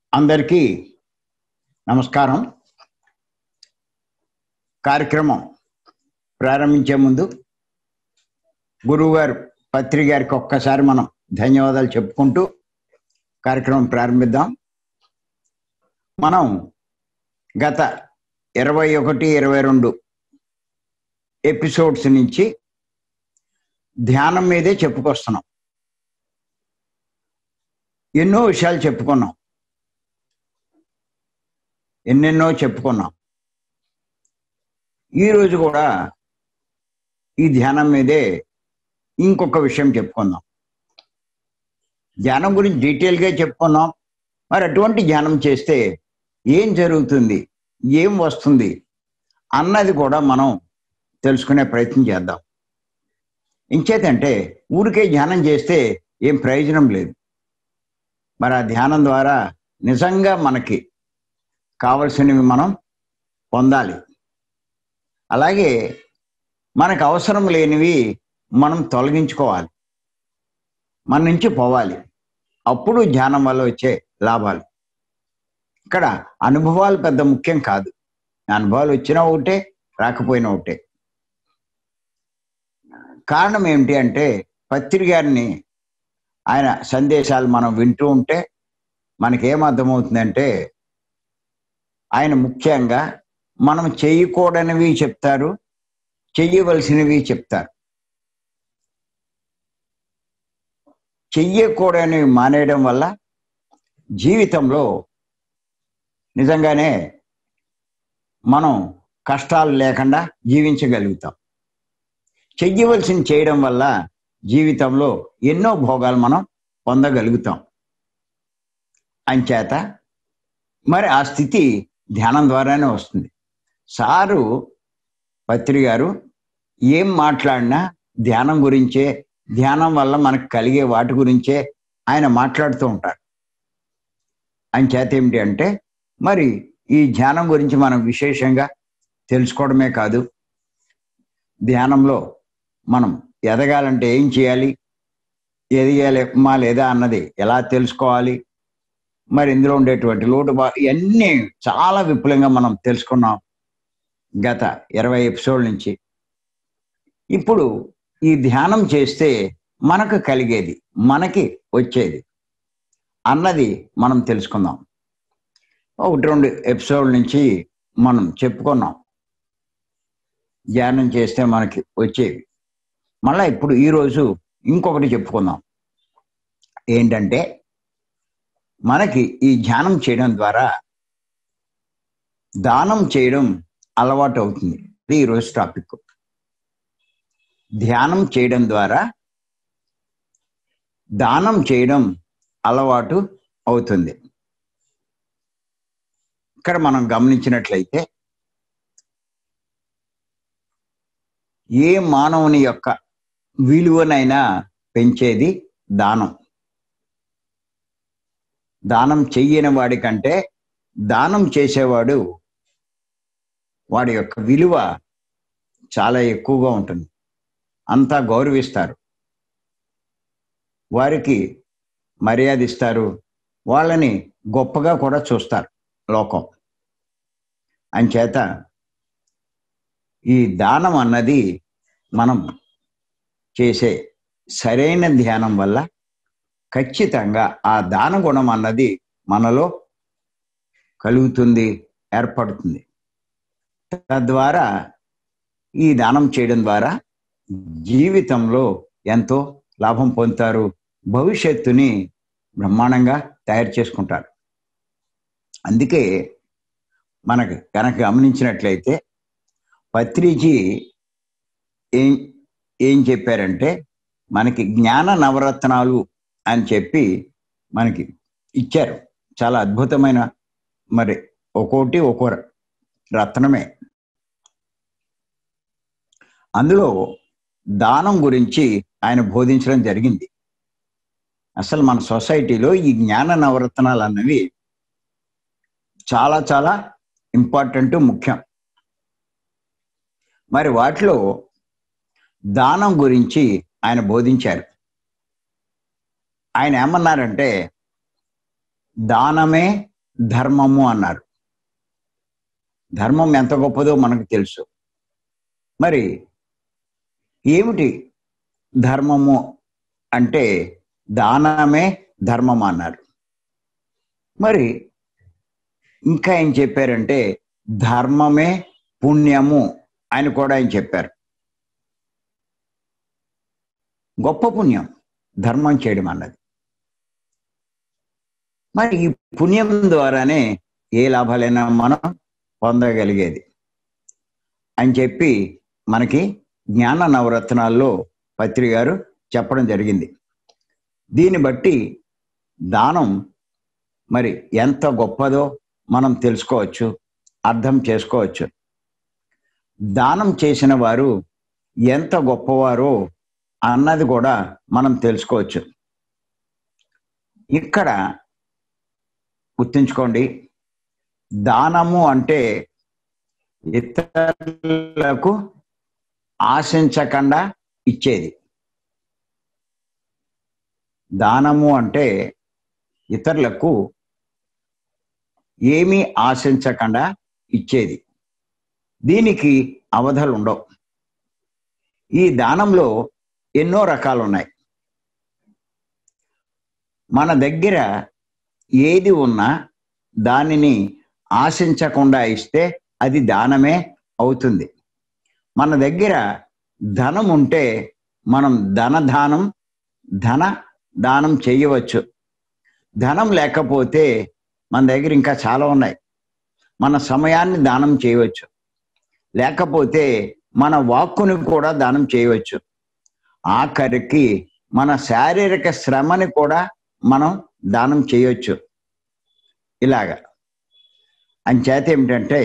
అందరికీ నమస్కారం కార్యక్రమం ప్రారంభించే ముందు గురువుగారు పత్రి గారికి ఒక్కసారి మనం ధన్యవాదాలు చెప్పుకుంటూ కార్యక్రమం ప్రారంభిద్దాం మనం గత ఇరవై ఒకటి ఇరవై రెండు ఎపిసోడ్స్ నుంచి ధ్యానం మీదే చెప్పుకొస్తున్నాం ఎన్నో విషయాలు చెప్పుకున్నాం ఎన్నెన్నో చెప్పుకున్నాం ఈరోజు కూడా ఈ ధ్యానం మీదే ఇంకొక విషయం చెప్పుకుందాం ధ్యానం గురించి డీటెయిల్గా చెప్పుకున్నాం మరి అటువంటి ధ్యానం చేస్తే ఏం జరుగుతుంది ఏం వస్తుంది అన్నది కూడా మనం తెలుసుకునే ప్రయత్నం చేద్దాం ఇంచేతంటే ఊరికే ధ్యానం చేస్తే ఏం ప్రయోజనం లేదు మరి ఆ ధ్యానం ద్వారా నిజంగా మనకి కావలసినవి మనం పొందాలి అలాగే మనకు అవసరం లేనివి మనం తొలగించుకోవాలి మన నుంచి పోవాలి అప్పుడు ధ్యానం వల్ల వచ్చే లాభాలు ఇక్కడ అనుభవాలు పెద్ద ముఖ్యం కాదు అనుభవాలు వచ్చినా ఒకటే రాకపోయినా ఒకటే కారణం ఏమిటి అంటే పత్రి గారిని ఆయన సందేశాలు మనం వింటూ ఉంటే మనకేం అర్థమవుతుందంటే ఆయన ముఖ్యంగా మనం చేయకూడనివి చెప్తారు చెయ్యవలసినవి చెప్తారు చెయ్యకూడనివి మానేయడం వల్ల జీవితంలో నిజంగానే మనం కష్టాలు లేకుండా జీవించగలుగుతాం చెయ్యవలసింది చేయడం వల్ల జీవితంలో ఎన్నో భోగాలు మనం పొందగలుగుతాం అంచేత మరి ఆ స్థితి ధ్యానం ద్వారానే వస్తుంది సారు పత్రి గారు ఏం మాట్లాడినా ధ్యానం గురించే ధ్యానం వల్ల మనకు కలిగే వాటి గురించే ఆయన మాట్లాడుతూ ఉంటారు అంచేత ఏమిటి అంటే మరి ఈ ధ్యానం గురించి మనం విశేషంగా తెలుసుకోవడమే కాదు ధ్యానంలో మనం ఎదగాలంటే ఏం చేయాలి ఎదగాలి మా లేదా అన్నది ఎలా తెలుసుకోవాలి మరి ఇందులో ఉండేటువంటి లోటు బా ఇవన్నీ చాలా విపులంగా మనం తెలుసుకున్నాం గత ఇరవై ఎపిసోడ్ నుంచి ఇప్పుడు ఈ ధ్యానం చేస్తే మనకు కలిగేది మనకి వచ్చేది అన్నది మనం తెలుసుకుందాం ఒకటి రెండు ఎపిసోడ్ నుంచి మనం చెప్పుకున్నాం ధ్యానం చేస్తే మనకి వచ్చేవి మళ్ళీ ఇప్పుడు ఈరోజు ఇంకొకటి చెప్పుకుందాం ఏంటంటే మనకి ఈ ధ్యానం చేయడం ద్వారా దానం చేయడం అలవాటు అవుతుంది ఇది ఈరోజు టాపిక్ ధ్యానం చేయడం ద్వారా దానం చేయడం అలవాటు అవుతుంది ఇక్కడ మనం గమనించినట్లయితే ఏ మానవుని యొక్క విలువనైనా పెంచేది దానం దానం చెయ్యని వాడి కంటే దానం చేసేవాడు వాడి యొక్క విలువ చాలా ఎక్కువగా ఉంటుంది అంతా గౌరవిస్తారు వారికి మర్యాద ఇస్తారు వాళ్ళని గొప్పగా కూడా చూస్తారు లోకం అంచేత ఈ దానం అన్నది మనం చేసే సరైన ధ్యానం వల్ల ఖచ్చితంగా ఆ దాన గుణం అన్నది మనలో కలుగుతుంది ఏర్పడుతుంది తద్వారా ఈ దానం చేయడం ద్వారా జీవితంలో ఎంతో లాభం పొందుతారు భవిష్యత్తుని బ్రహ్మాండంగా తయారు చేసుకుంటారు అందుకే మనకు కనుక గమనించినట్లయితే పత్రిజీ ఏం ఏం చెప్పారంటే మనకి జ్ఞాన నవరత్నాలు అని చెప్పి మనకి ఇచ్చారు చాలా అద్భుతమైన మరి ఒక్కోటి ఒక్కో రత్నమే అందులో దానం గురించి ఆయన బోధించడం జరిగింది అసలు మన సొసైటీలో ఈ జ్ఞాన నవరత్నాలు అన్నవి చాలా చాలా ఇంపార్టెంట్ ముఖ్యం మరి వాటిలో దానం గురించి ఆయన బోధించారు ఆయన ఏమన్నారంటే దానమే ధర్మము అన్నారు ధర్మం ఎంత గొప్పదో మనకు తెలుసు మరి ఏమిటి ధర్మము అంటే దానమే ధర్మం అన్నారు మరి ఇంకా ఏం చెప్పారంటే ధర్మమే పుణ్యము అని కూడా ఆయన చెప్పారు గొప్ప పుణ్యం ధర్మం చేయడం అన్నది మరి ఈ పుణ్యం ద్వారానే ఏ లాభాలైనా మనం పొందగలిగేది అని చెప్పి మనకి జ్ఞాన నవరత్నాల్లో పత్రి గారు చెప్పడం జరిగింది దీన్ని బట్టి దానం మరి ఎంత గొప్పదో మనం తెలుసుకోవచ్చు అర్థం చేసుకోవచ్చు దానం చేసిన వారు ఎంత గొప్పవారో అన్నది కూడా మనం తెలుసుకోవచ్చు ఇక్కడ గుర్తుంచుకోండి దానము అంటే ఇతరులకు ఆశించకుండా ఇచ్చేది దానము అంటే ఇతరులకు ఏమీ ఆశించకుండా ఇచ్చేది దీనికి అవధలు ఉండవు ఈ దానంలో ఎన్నో రకాలు ఉన్నాయి మన దగ్గర ఏది ఉన్నా దానిని ఆశించకుండా ఇస్తే అది దానమే అవుతుంది మన దగ్గర ధనం ఉంటే మనం ధన దానం ధన దానం చేయవచ్చు ధనం లేకపోతే మన దగ్గర ఇంకా చాలా ఉన్నాయి మన సమయాన్ని దానం చేయవచ్చు లేకపోతే మన వాక్కుని కూడా దానం చేయవచ్చు ఆఖరికి మన శారీరక శ్రమని కూడా మనం దానం చేయొచ్చు ఇలాగా అంచేత ఏమిటంటే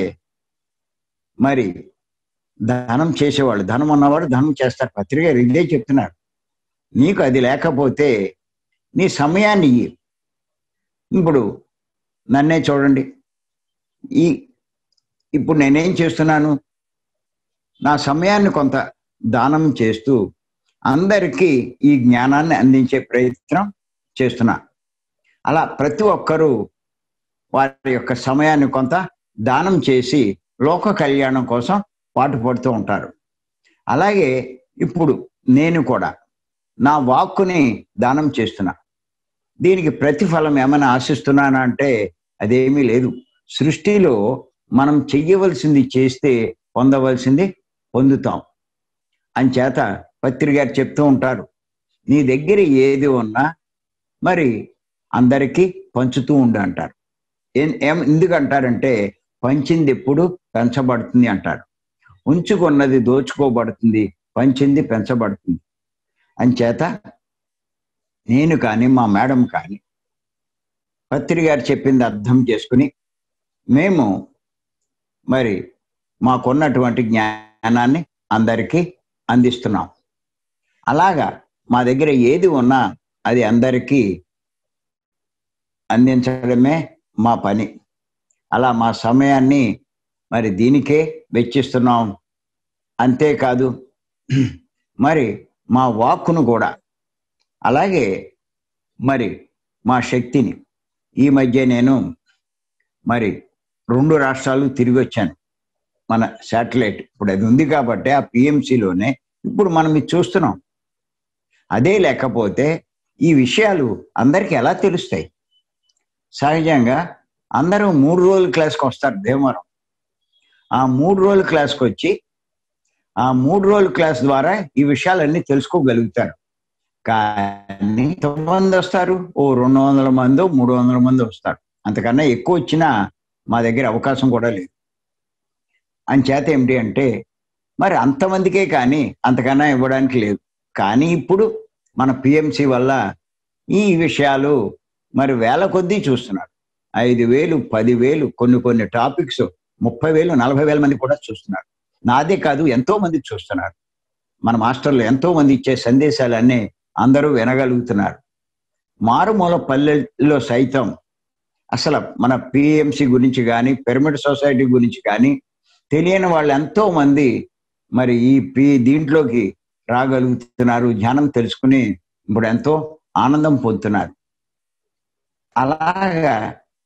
మరి ధనం చేసేవాళ్ళు ధనం ఉన్నవాడు ధనం చేస్తారు పత్రిక ఇదే చెప్తున్నాడు నీకు అది లేకపోతే నీ సమయాన్ని ఇయ్యి ఇప్పుడు నన్నే చూడండి ఈ ఇప్పుడు నేనేం చేస్తున్నాను నా సమయాన్ని కొంత దానం చేస్తూ అందరికీ ఈ జ్ఞానాన్ని అందించే ప్రయత్నం చేస్తున్నా అలా ప్రతి ఒక్కరూ వారి యొక్క సమయాన్ని కొంత దానం చేసి లోక కళ్యాణం కోసం పాటుపడుతూ ఉంటారు అలాగే ఇప్పుడు నేను కూడా నా వాక్కుని దానం చేస్తున్నా దీనికి ప్రతిఫలం ఏమైనా ఆశిస్తున్నానా అంటే అదేమీ లేదు సృష్టిలో మనం చెయ్యవలసింది చేస్తే పొందవలసింది పొందుతాం అంచేత పత్రి గారు చెప్తూ ఉంటారు నీ దగ్గర ఏది ఉన్నా మరి అందరికీ పంచుతూ ఉండు అంటారు ఏం ఎందుకంటారంటే పంచింది ఎప్పుడు పెంచబడుతుంది అంటారు ఉంచుకున్నది దోచుకోబడుతుంది పంచింది పెంచబడుతుంది అంచేత నేను కానీ మా మేడం కానీ పత్రి గారు చెప్పింది అర్థం చేసుకుని మేము మరి మాకున్నటువంటి జ్ఞానాన్ని అందరికీ అందిస్తున్నాం అలాగా మా దగ్గర ఏది ఉన్నా అది అందరికీ అందించడమే మా పని అలా మా సమయాన్ని మరి దీనికే వెచ్చిస్తున్నాం అంతేకాదు మరి మా వాక్కును కూడా అలాగే మరి మా శక్తిని ఈ మధ్య నేను మరి రెండు రాష్ట్రాలు తిరిగి వచ్చాను మన శాటిలైట్ ఇప్పుడు అది ఉంది కాబట్టి ఆ పిఎంసిలోనే ఇప్పుడు మనం ఇది చూస్తున్నాం అదే లేకపోతే ఈ విషయాలు అందరికీ ఎలా తెలుస్తాయి సహజంగా అందరూ మూడు రోజుల క్లాస్కి వస్తారు భీమవరం ఆ మూడు రోజుల క్లాస్కి వచ్చి ఆ మూడు రోజుల క్లాస్ ద్వారా ఈ విషయాలన్నీ తెలుసుకోగలుగుతారు కానీ ఎంతమంది వస్తారు ఓ రెండు వందల మంది మూడు వందల మంది వస్తారు అంతకన్నా ఎక్కువ వచ్చినా మా దగ్గర అవకాశం కూడా లేదు చేత ఏమిటి అంటే మరి అంతమందికే కానీ అంతకన్నా ఇవ్వడానికి లేదు కానీ ఇప్పుడు మన పిఎంసి వల్ల ఈ విషయాలు మరి వేల కొద్దీ చూస్తున్నారు ఐదు వేలు పదివేలు కొన్ని కొన్ని టాపిక్స్ ముప్పై వేలు నలభై వేల మంది కూడా చూస్తున్నారు నాదే కాదు ఎంతో మంది చూస్తున్నారు మన మాస్టర్లు ఎంతో మంది ఇచ్చే సందేశాలన్నీ అందరూ వినగలుగుతున్నారు మారుమూల పల్లెల్లో సైతం అసలు మన పిఎంసి గురించి కానీ పిరమిడ్ సొసైటీ గురించి కానీ తెలియని వాళ్ళు ఎంతో మంది మరి ఈ పి దీంట్లోకి రాగలుగుతున్నారు జ్ఞానం తెలుసుకుని ఇప్పుడు ఎంతో ఆనందం పొందుతున్నారు అలాగా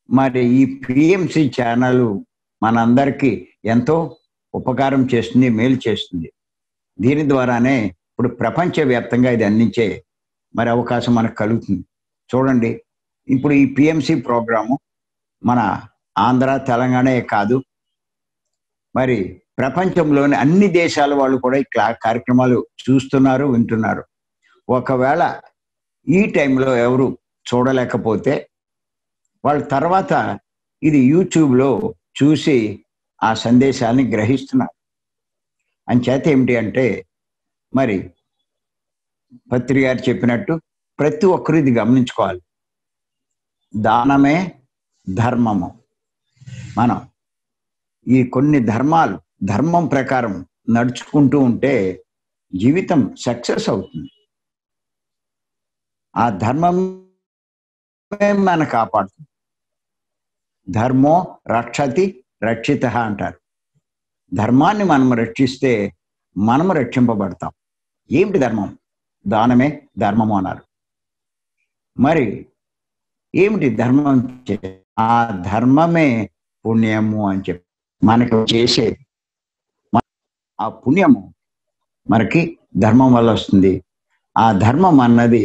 మరి ఈ పిఎంసి ఛానల్ మనందరికీ ఎంతో ఉపకారం చేస్తుంది మేలు చేస్తుంది దీని ద్వారానే ఇప్పుడు ప్రపంచవ్యాప్తంగా ఇది అందించే మరి అవకాశం మనకు కలుగుతుంది చూడండి ఇప్పుడు ఈ పిఎంసి ప్రోగ్రాము మన ఆంధ్ర తెలంగాణే కాదు మరి ప్రపంచంలోని అన్ని దేశాల వాళ్ళు కూడా ఈ క్లా కార్యక్రమాలు చూస్తున్నారు వింటున్నారు ఒకవేళ ఈ టైంలో ఎవరు చూడలేకపోతే వాళ్ళ తర్వాత ఇది యూట్యూబ్లో చూసి ఆ సందేశాన్ని గ్రహిస్తున్నారు అంచేత ఏమిటి అంటే మరి పత్రి గారు చెప్పినట్టు ప్రతి ఒక్కరు ఇది గమనించుకోవాలి దానమే ధర్మము మనం ఈ కొన్ని ధర్మాలు ధర్మం ప్రకారం నడుచుకుంటూ ఉంటే జీవితం సక్సెస్ అవుతుంది ఆ ధర్మమే మన కాపాడుతుంది ధర్మో రక్షతి రక్షిత అంటారు ధర్మాన్ని మనం రక్షిస్తే మనము రక్షింపబడతాం ఏమిటి ధర్మం దానమే ధర్మము అన్నారు మరి ఏమిటి ధర్మం ఆ ధర్మమే పుణ్యము అని చెప్పి మనకు చేసేది ఆ పుణ్యము మనకి ధర్మం వల్ల వస్తుంది ఆ ధర్మం అన్నది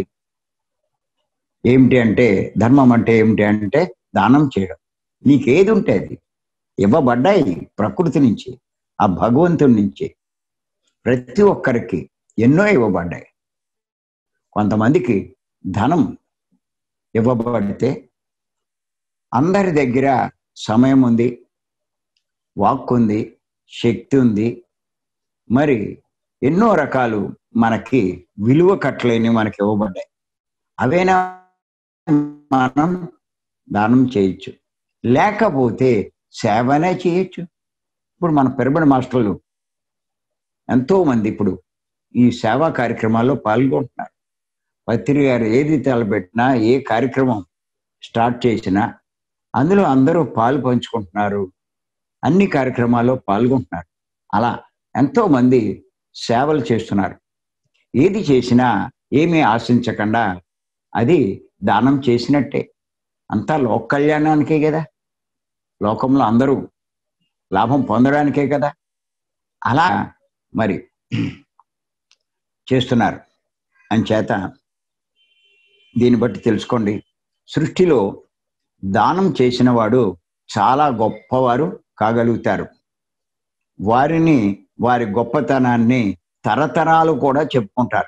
ఏమిటి అంటే ధర్మం అంటే ఏమిటి అంటే దానం చేయడం నీకేది ఉంటే అది ఇవ్వబడ్డాయి ప్రకృతి నుంచి ఆ భగవంతుడి నుంచి ప్రతి ఒక్కరికి ఎన్నో ఇవ్వబడ్డాయి కొంతమందికి ధనం ఇవ్వబడితే అందరి దగ్గర సమయం ఉంది వాక్ ఉంది శక్తి ఉంది మరి ఎన్నో రకాలు మనకి విలువ కట్టలేని మనకి ఇవ్వబడ్డాయి అవేనా మనం దానం చేయొచ్చు లేకపోతే సేవనే చేయొచ్చు ఇప్పుడు మన పిరమిడ్ మాస్టర్లు ఎంతో మంది ఇప్పుడు ఈ సేవా కార్యక్రమాల్లో పాల్గొంటున్నారు పత్రి గారు ఏది తలపెట్టినా ఏ కార్యక్రమం స్టార్ట్ చేసినా అందులో అందరూ పాలు పంచుకుంటున్నారు అన్ని కార్యక్రమాల్లో పాల్గొంటున్నారు అలా ఎంతో మంది సేవలు చేస్తున్నారు ఏది చేసినా ఏమీ ఆశించకుండా అది దానం చేసినట్టే అంతా లోక కళ్యాణానికే కదా లోకంలో అందరూ లాభం పొందడానికే కదా అలా మరి చేస్తున్నారు అంచేత దీన్ని బట్టి తెలుసుకోండి సృష్టిలో దానం చేసిన వాడు చాలా గొప్పవారు కాగలుగుతారు వారిని వారి గొప్పతనాన్ని తరతరాలు కూడా చెప్పుకుంటారు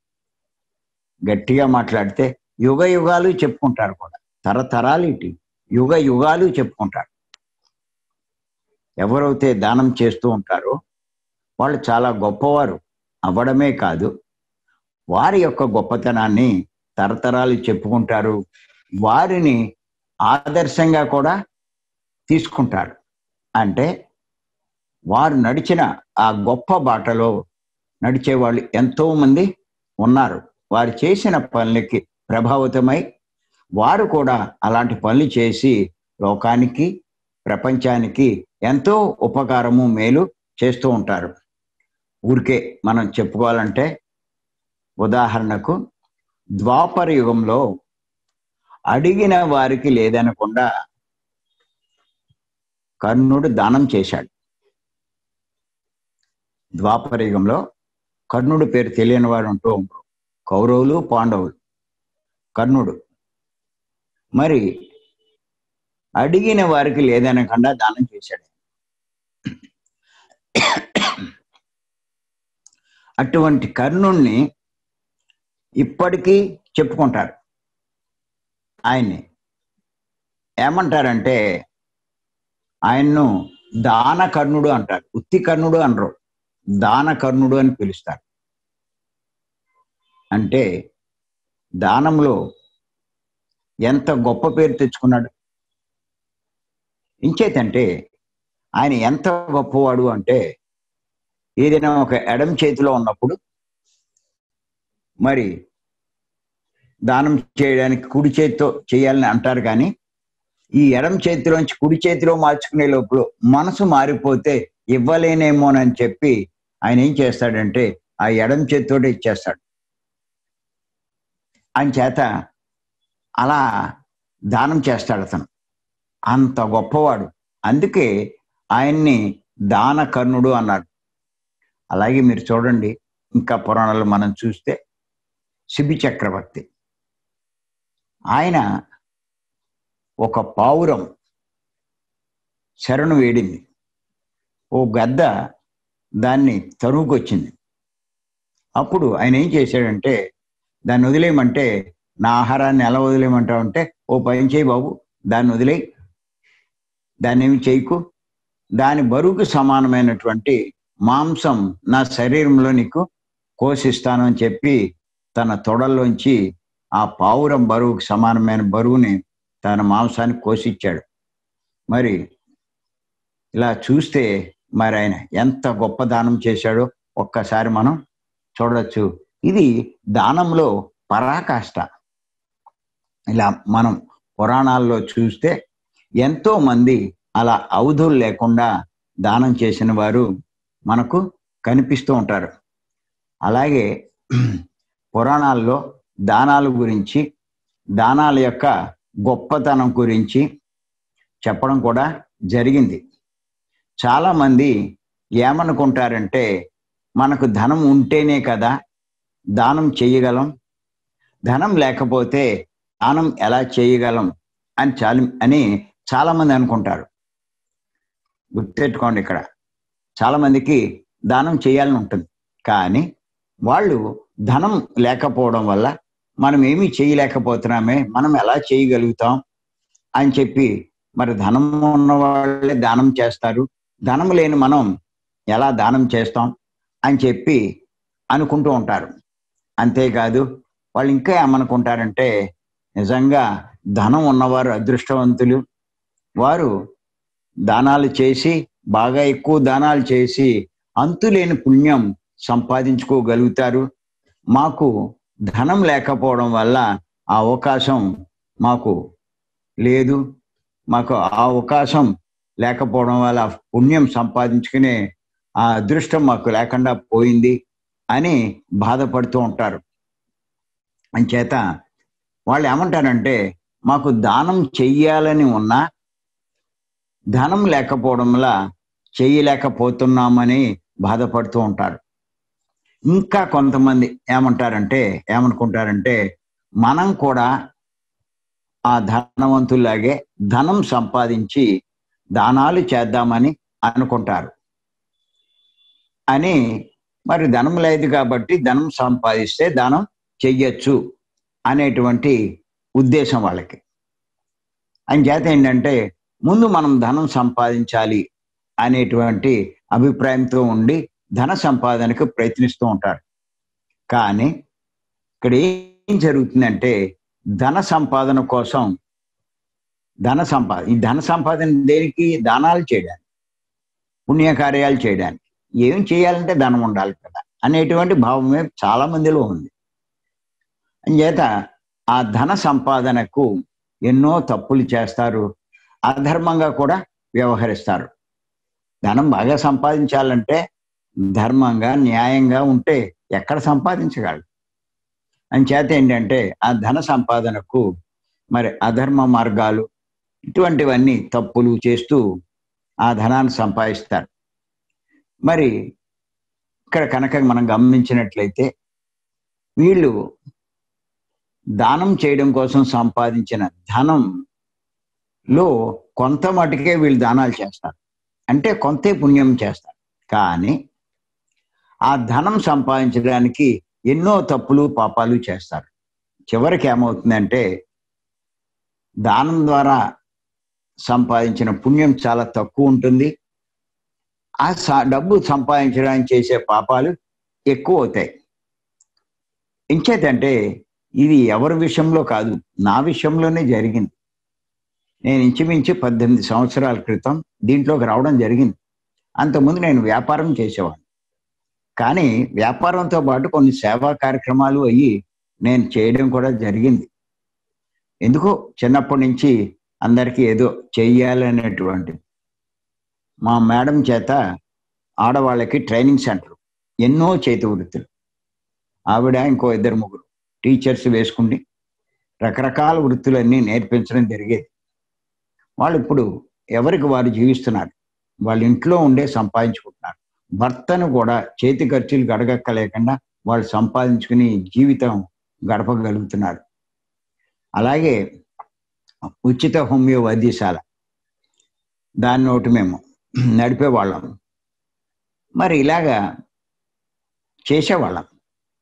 గట్టిగా మాట్లాడితే యుగ యుగాలు చెప్పుకుంటారు కూడా తరతరాలు ఇటు యుగ యుగాలు చెప్పుకుంటారు ఎవరైతే దానం చేస్తూ ఉంటారో వాళ్ళు చాలా గొప్పవారు అవ్వడమే కాదు వారి యొక్క గొప్పతనాన్ని తరతరాలు చెప్పుకుంటారు వారిని ఆదర్శంగా కూడా తీసుకుంటారు అంటే వారు నడిచిన ఆ గొప్ప బాటలో నడిచే వాళ్ళు ఎంతో మంది ఉన్నారు వారు చేసిన పనులకి ప్రభావితమై వారు కూడా అలాంటి పనులు చేసి లోకానికి ప్రపంచానికి ఎంతో ఉపకారము మేలు చేస్తూ ఉంటారు ఊరికే మనం చెప్పుకోవాలంటే ఉదాహరణకు ద్వాపర యుగంలో అడిగిన వారికి లేదనకుండా కర్ణుడు దానం చేశాడు ద్వాపర యుగంలో కర్ణుడు పేరు తెలియని వారు ఉంటూ ఉంటారు కౌరవులు పాండవులు కర్ణుడు మరి అడిగిన వారికి లేదనకుండా దానం చేశాడు అటువంటి కర్ణుణ్ణి ఇప్పటికీ చెప్పుకుంటారు ఆయన్ని ఏమంటారంటే ఆయన్ను దాన కర్ణుడు అంటారు ఉత్తి కర్ణుడు అనరు దాన కర్ణుడు అని పిలుస్తారు అంటే దానంలో ఎంత గొప్ప పేరు తెచ్చుకున్నాడు ఇంచేతంటే ఆయన ఎంత గొప్పవాడు అంటే ఏదైనా ఒక ఎడం చేతిలో ఉన్నప్పుడు మరి దానం చేయడానికి కుడి చేతితో చేయాలని అంటారు కానీ ఈ ఎడం చేతిలోంచి కుడి చేతిలో మార్చుకునే లోపల మనసు మారిపోతే ఇవ్వలేనేమోనని చెప్పి ఆయన ఏం చేస్తాడంటే ఆ ఎడం చేతితోటే ఇచ్చేస్తాడు ఆయన చేత అలా దానం చేస్తాడు అతను అంత గొప్పవాడు అందుకే ఆయన్ని దానకర్ణుడు అన్నాడు అలాగే మీరు చూడండి ఇంకా పురాణాలు మనం చూస్తే శిబి చక్రవర్తి ఆయన ఒక పావురం శరణు వేడింది ఓ గద్ద దాన్ని తరువుకొచ్చింది అప్పుడు ఆయన ఏం చేశాడంటే దాన్ని వదిలేయమంటే నా ఆహారాన్ని ఎలా వదిలేయమంటావు అంటే ఓ పని చేయి బాబు దాన్ని వదిలేయి దాన్ని ఏమి చేయకు దాని బరువుకు సమానమైనటువంటి మాంసం నా శరీరంలో నీకు కోసిస్తాను అని చెప్పి తన తొడల్లోంచి ఆ పావురం బరువుకు సమానమైన బరువుని తన మాంసాన్ని కోసిచ్చాడు మరి ఇలా చూస్తే మరి ఆయన ఎంత గొప్ప దానం చేశాడో ఒక్కసారి మనం చూడొచ్చు ఇది దానంలో పరాకాష్ట ఇలా మనం పురాణాల్లో చూస్తే ఎంతో మంది అలా అవధులు లేకుండా దానం చేసిన వారు మనకు కనిపిస్తూ ఉంటారు అలాగే పురాణాల్లో దానాల గురించి దానాల యొక్క గొప్పతనం గురించి చెప్పడం కూడా జరిగింది చాలామంది ఏమనుకుంటారంటే మనకు ధనం ఉంటేనే కదా దానం చేయగలం ధనం లేకపోతే దానం ఎలా చేయగలం అని చాలా అని చాలామంది అనుకుంటారు గుర్తెట్టుకోండి ఇక్కడ చాలామందికి దానం చేయాలని ఉంటుంది కానీ వాళ్ళు ధనం లేకపోవడం వల్ల మనం ఏమీ చేయలేకపోతున్నామే మనం ఎలా చేయగలుగుతాం అని చెప్పి మరి ధనం ఉన్న వాళ్ళే దానం చేస్తారు ధనం లేని మనం ఎలా దానం చేస్తాం అని చెప్పి అనుకుంటూ ఉంటారు అంతేకాదు వాళ్ళు ఇంకా ఏమనుకుంటారంటే నిజంగా ధనం ఉన్నవారు అదృష్టవంతులు వారు దానాలు చేసి బాగా ఎక్కువ దానాలు చేసి అంతులేని పుణ్యం సంపాదించుకోగలుగుతారు మాకు ధనం లేకపోవడం వల్ల ఆ అవకాశం మాకు లేదు మాకు ఆ అవకాశం లేకపోవడం వల్ల పుణ్యం సంపాదించుకునే ఆ అదృష్టం మాకు లేకుండా పోయింది అని బాధపడుతూ ఉంటారు అంచేత వాళ్ళు ఏమంటారంటే మాకు దానం చెయ్యాలని ఉన్నా ధనం లేకపోవడం వల్ల చేయలేకపోతున్నామని బాధపడుతూ ఉంటారు ఇంకా కొంతమంది ఏమంటారంటే ఏమనుకుంటారంటే మనం కూడా ఆ ధనవంతుల్లాగే ధనం సంపాదించి దానాలు చేద్దామని అనుకుంటారు అని మరి ధనం లేదు కాబట్టి ధనం సంపాదిస్తే దానం చెయ్యొచ్చు అనేటువంటి ఉద్దేశం వాళ్ళకి అని చేత ఏంటంటే ముందు మనం ధనం సంపాదించాలి అనేటువంటి అభిప్రాయంతో ఉండి ధన సంపాదనకు ప్రయత్నిస్తూ ఉంటారు కానీ ఇక్కడ ఏం జరుగుతుందంటే ధన సంపాదన కోసం ధన సంపాదన ఈ ధన సంపాదన దేనికి దానాలు చేయడానికి పుణ్యకార్యాలు చేయడానికి ఏం చేయాలంటే ధనం ఉండాలి కదా అనేటువంటి భావమే చాలా మందిలో ఉంది అంచేత ఆ ధన సంపాదనకు ఎన్నో తప్పులు చేస్తారు అధర్మంగా కూడా వ్యవహరిస్తారు ధనం బాగా సంపాదించాలంటే ధర్మంగా న్యాయంగా ఉంటే ఎక్కడ సంపాదించగలరు అంచేత ఏంటంటే ఆ ధన సంపాదనకు మరి అధర్మ మార్గాలు ఇటువంటివన్నీ తప్పులు చేస్తూ ఆ ధనాన్ని సంపాదిస్తారు మరి ఇక్కడ కనుక మనం గమనించినట్లయితే వీళ్ళు దానం చేయడం కోసం సంపాదించిన ధనంలో కొంత మటుకే వీళ్ళు దానాలు చేస్తారు అంటే కొంతే పుణ్యం చేస్తారు కానీ ఆ ధనం సంపాదించడానికి ఎన్నో తప్పులు పాపాలు చేస్తారు చివరికి ఏమవుతుందంటే దానం ద్వారా సంపాదించిన పుణ్యం చాలా తక్కువ ఉంటుంది ఆ డబ్బు సంపాదించడానికి చేసే పాపాలు ఎక్కువ అవుతాయి ఇంచేతంటే ఇది ఎవరి విషయంలో కాదు నా విషయంలోనే జరిగింది నేను ఇంచుమించు పద్దెనిమిది సంవత్సరాల క్రితం దీంట్లోకి రావడం జరిగింది అంతకుముందు నేను వ్యాపారం చేసేవాడిని కానీ వ్యాపారంతో పాటు కొన్ని సేవా కార్యక్రమాలు అయ్యి నేను చేయడం కూడా జరిగింది ఎందుకో చిన్నప్పటి నుంచి అందరికీ ఏదో చెయ్యాలనేటువంటి మా మేడం చేత ఆడవాళ్ళకి ట్రైనింగ్ సెంటర్ ఎన్నో చేతి వృత్తులు ఆవిడ ఇంకో ఇద్దరు ముగ్గురు టీచర్స్ వేసుకుని రకరకాల వృత్తులన్నీ నేర్పించడం జరిగేది వాళ్ళు ఇప్పుడు ఎవరికి వారు జీవిస్తున్నారు వాళ్ళ ఇంట్లో ఉండే సంపాదించుకుంటున్నారు భర్తను కూడా చేతి ఖర్చులు గడగక్కలేకుండా వాళ్ళు సంపాదించుకుని జీవితం గడపగలుగుతున్నారు అలాగే ఉచిత హోమియో వైద్యశాల దాన్ని ఒకటి మేము నడిపేవాళ్ళం మరి ఇలాగా చేసేవాళ్ళం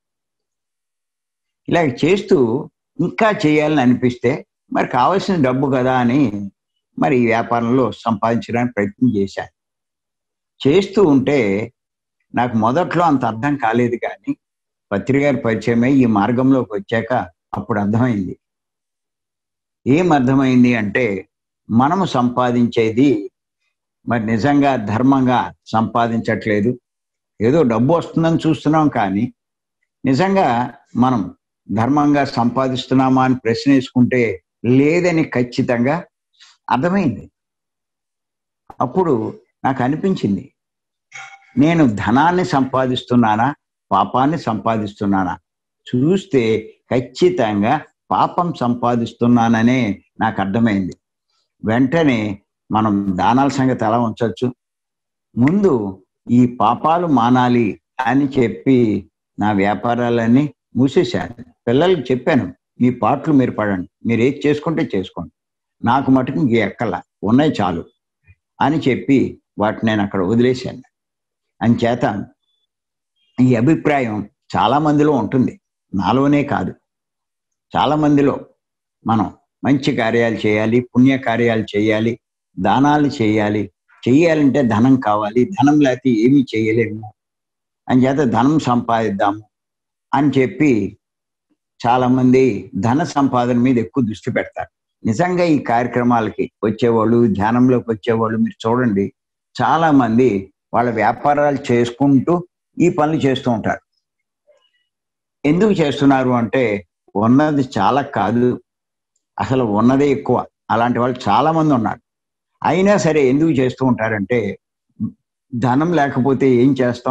ఇలాగ చేస్తూ ఇంకా చేయాలని అనిపిస్తే మరి కావాల్సిన డబ్బు కదా అని మరి ఈ వ్యాపారంలో సంపాదించడానికి ప్రయత్నం చేశాను చేస్తూ ఉంటే నాకు మొదట్లో అంత అర్థం కాలేదు కానీ పత్రికారి పరిచయమై ఈ మార్గంలోకి వచ్చాక అప్పుడు అర్థమైంది ఏం అర్థమైంది అంటే మనము సంపాదించేది మరి నిజంగా ధర్మంగా సంపాదించట్లేదు ఏదో డబ్బు వస్తుందని చూస్తున్నాం కానీ నిజంగా మనం ధర్మంగా సంపాదిస్తున్నామా అని ప్రశ్న వేసుకుంటే లేదని ఖచ్చితంగా అర్థమైంది అప్పుడు నాకు అనిపించింది నేను ధనాన్ని సంపాదిస్తున్నానా పాపాన్ని సంపాదిస్తున్నానా చూస్తే ఖచ్చితంగా పాపం సంపాదిస్తున్నాననే నాకు అర్థమైంది వెంటనే మనం దానాల సంగతి ఎలా ఉంచవచ్చు ముందు ఈ పాపాలు మానాలి అని చెప్పి నా వ్యాపారాలన్నీ మూసేశాను పిల్లలకి చెప్పాను మీ పాటలు మీరు పడండి మీరు ఏది చేసుకుంటే చేసుకోండి నాకు మటుకు ఇంక ఎక్కల ఉన్నాయి చాలు అని చెప్పి వాటిని నేను అక్కడ వదిలేశాను అంచేత ఈ అభిప్రాయం చాలా మందిలో ఉంటుంది నాలోనే కాదు చాలా మందిలో మనం మంచి కార్యాలు చేయాలి పుణ్య కార్యాలు చేయాలి దానాలు చేయాలి చెయ్యాలంటే ధనం కావాలి ధనం లేకపోతే ఏమీ చేయలేము అని చేత ధనం సంపాదిద్దాము అని చెప్పి చాలా మంది ధన సంపాదన మీద ఎక్కువ దృష్టి పెడతారు నిజంగా ఈ కార్యక్రమాలకి వచ్చేవాళ్ళు ధ్యానంలోకి వచ్చేవాళ్ళు మీరు చూడండి చాలా మంది వాళ్ళ వ్యాపారాలు చేసుకుంటూ ఈ పనులు చేస్తూ ఉంటారు ఎందుకు చేస్తున్నారు అంటే ఉన్నది చాలా కాదు అసలు ఉన్నదే ఎక్కువ అలాంటి వాళ్ళు చాలా మంది ఉన్నారు అయినా సరే ఎందుకు చేస్తూ ఉంటారంటే ధనం లేకపోతే ఏం చేస్తాం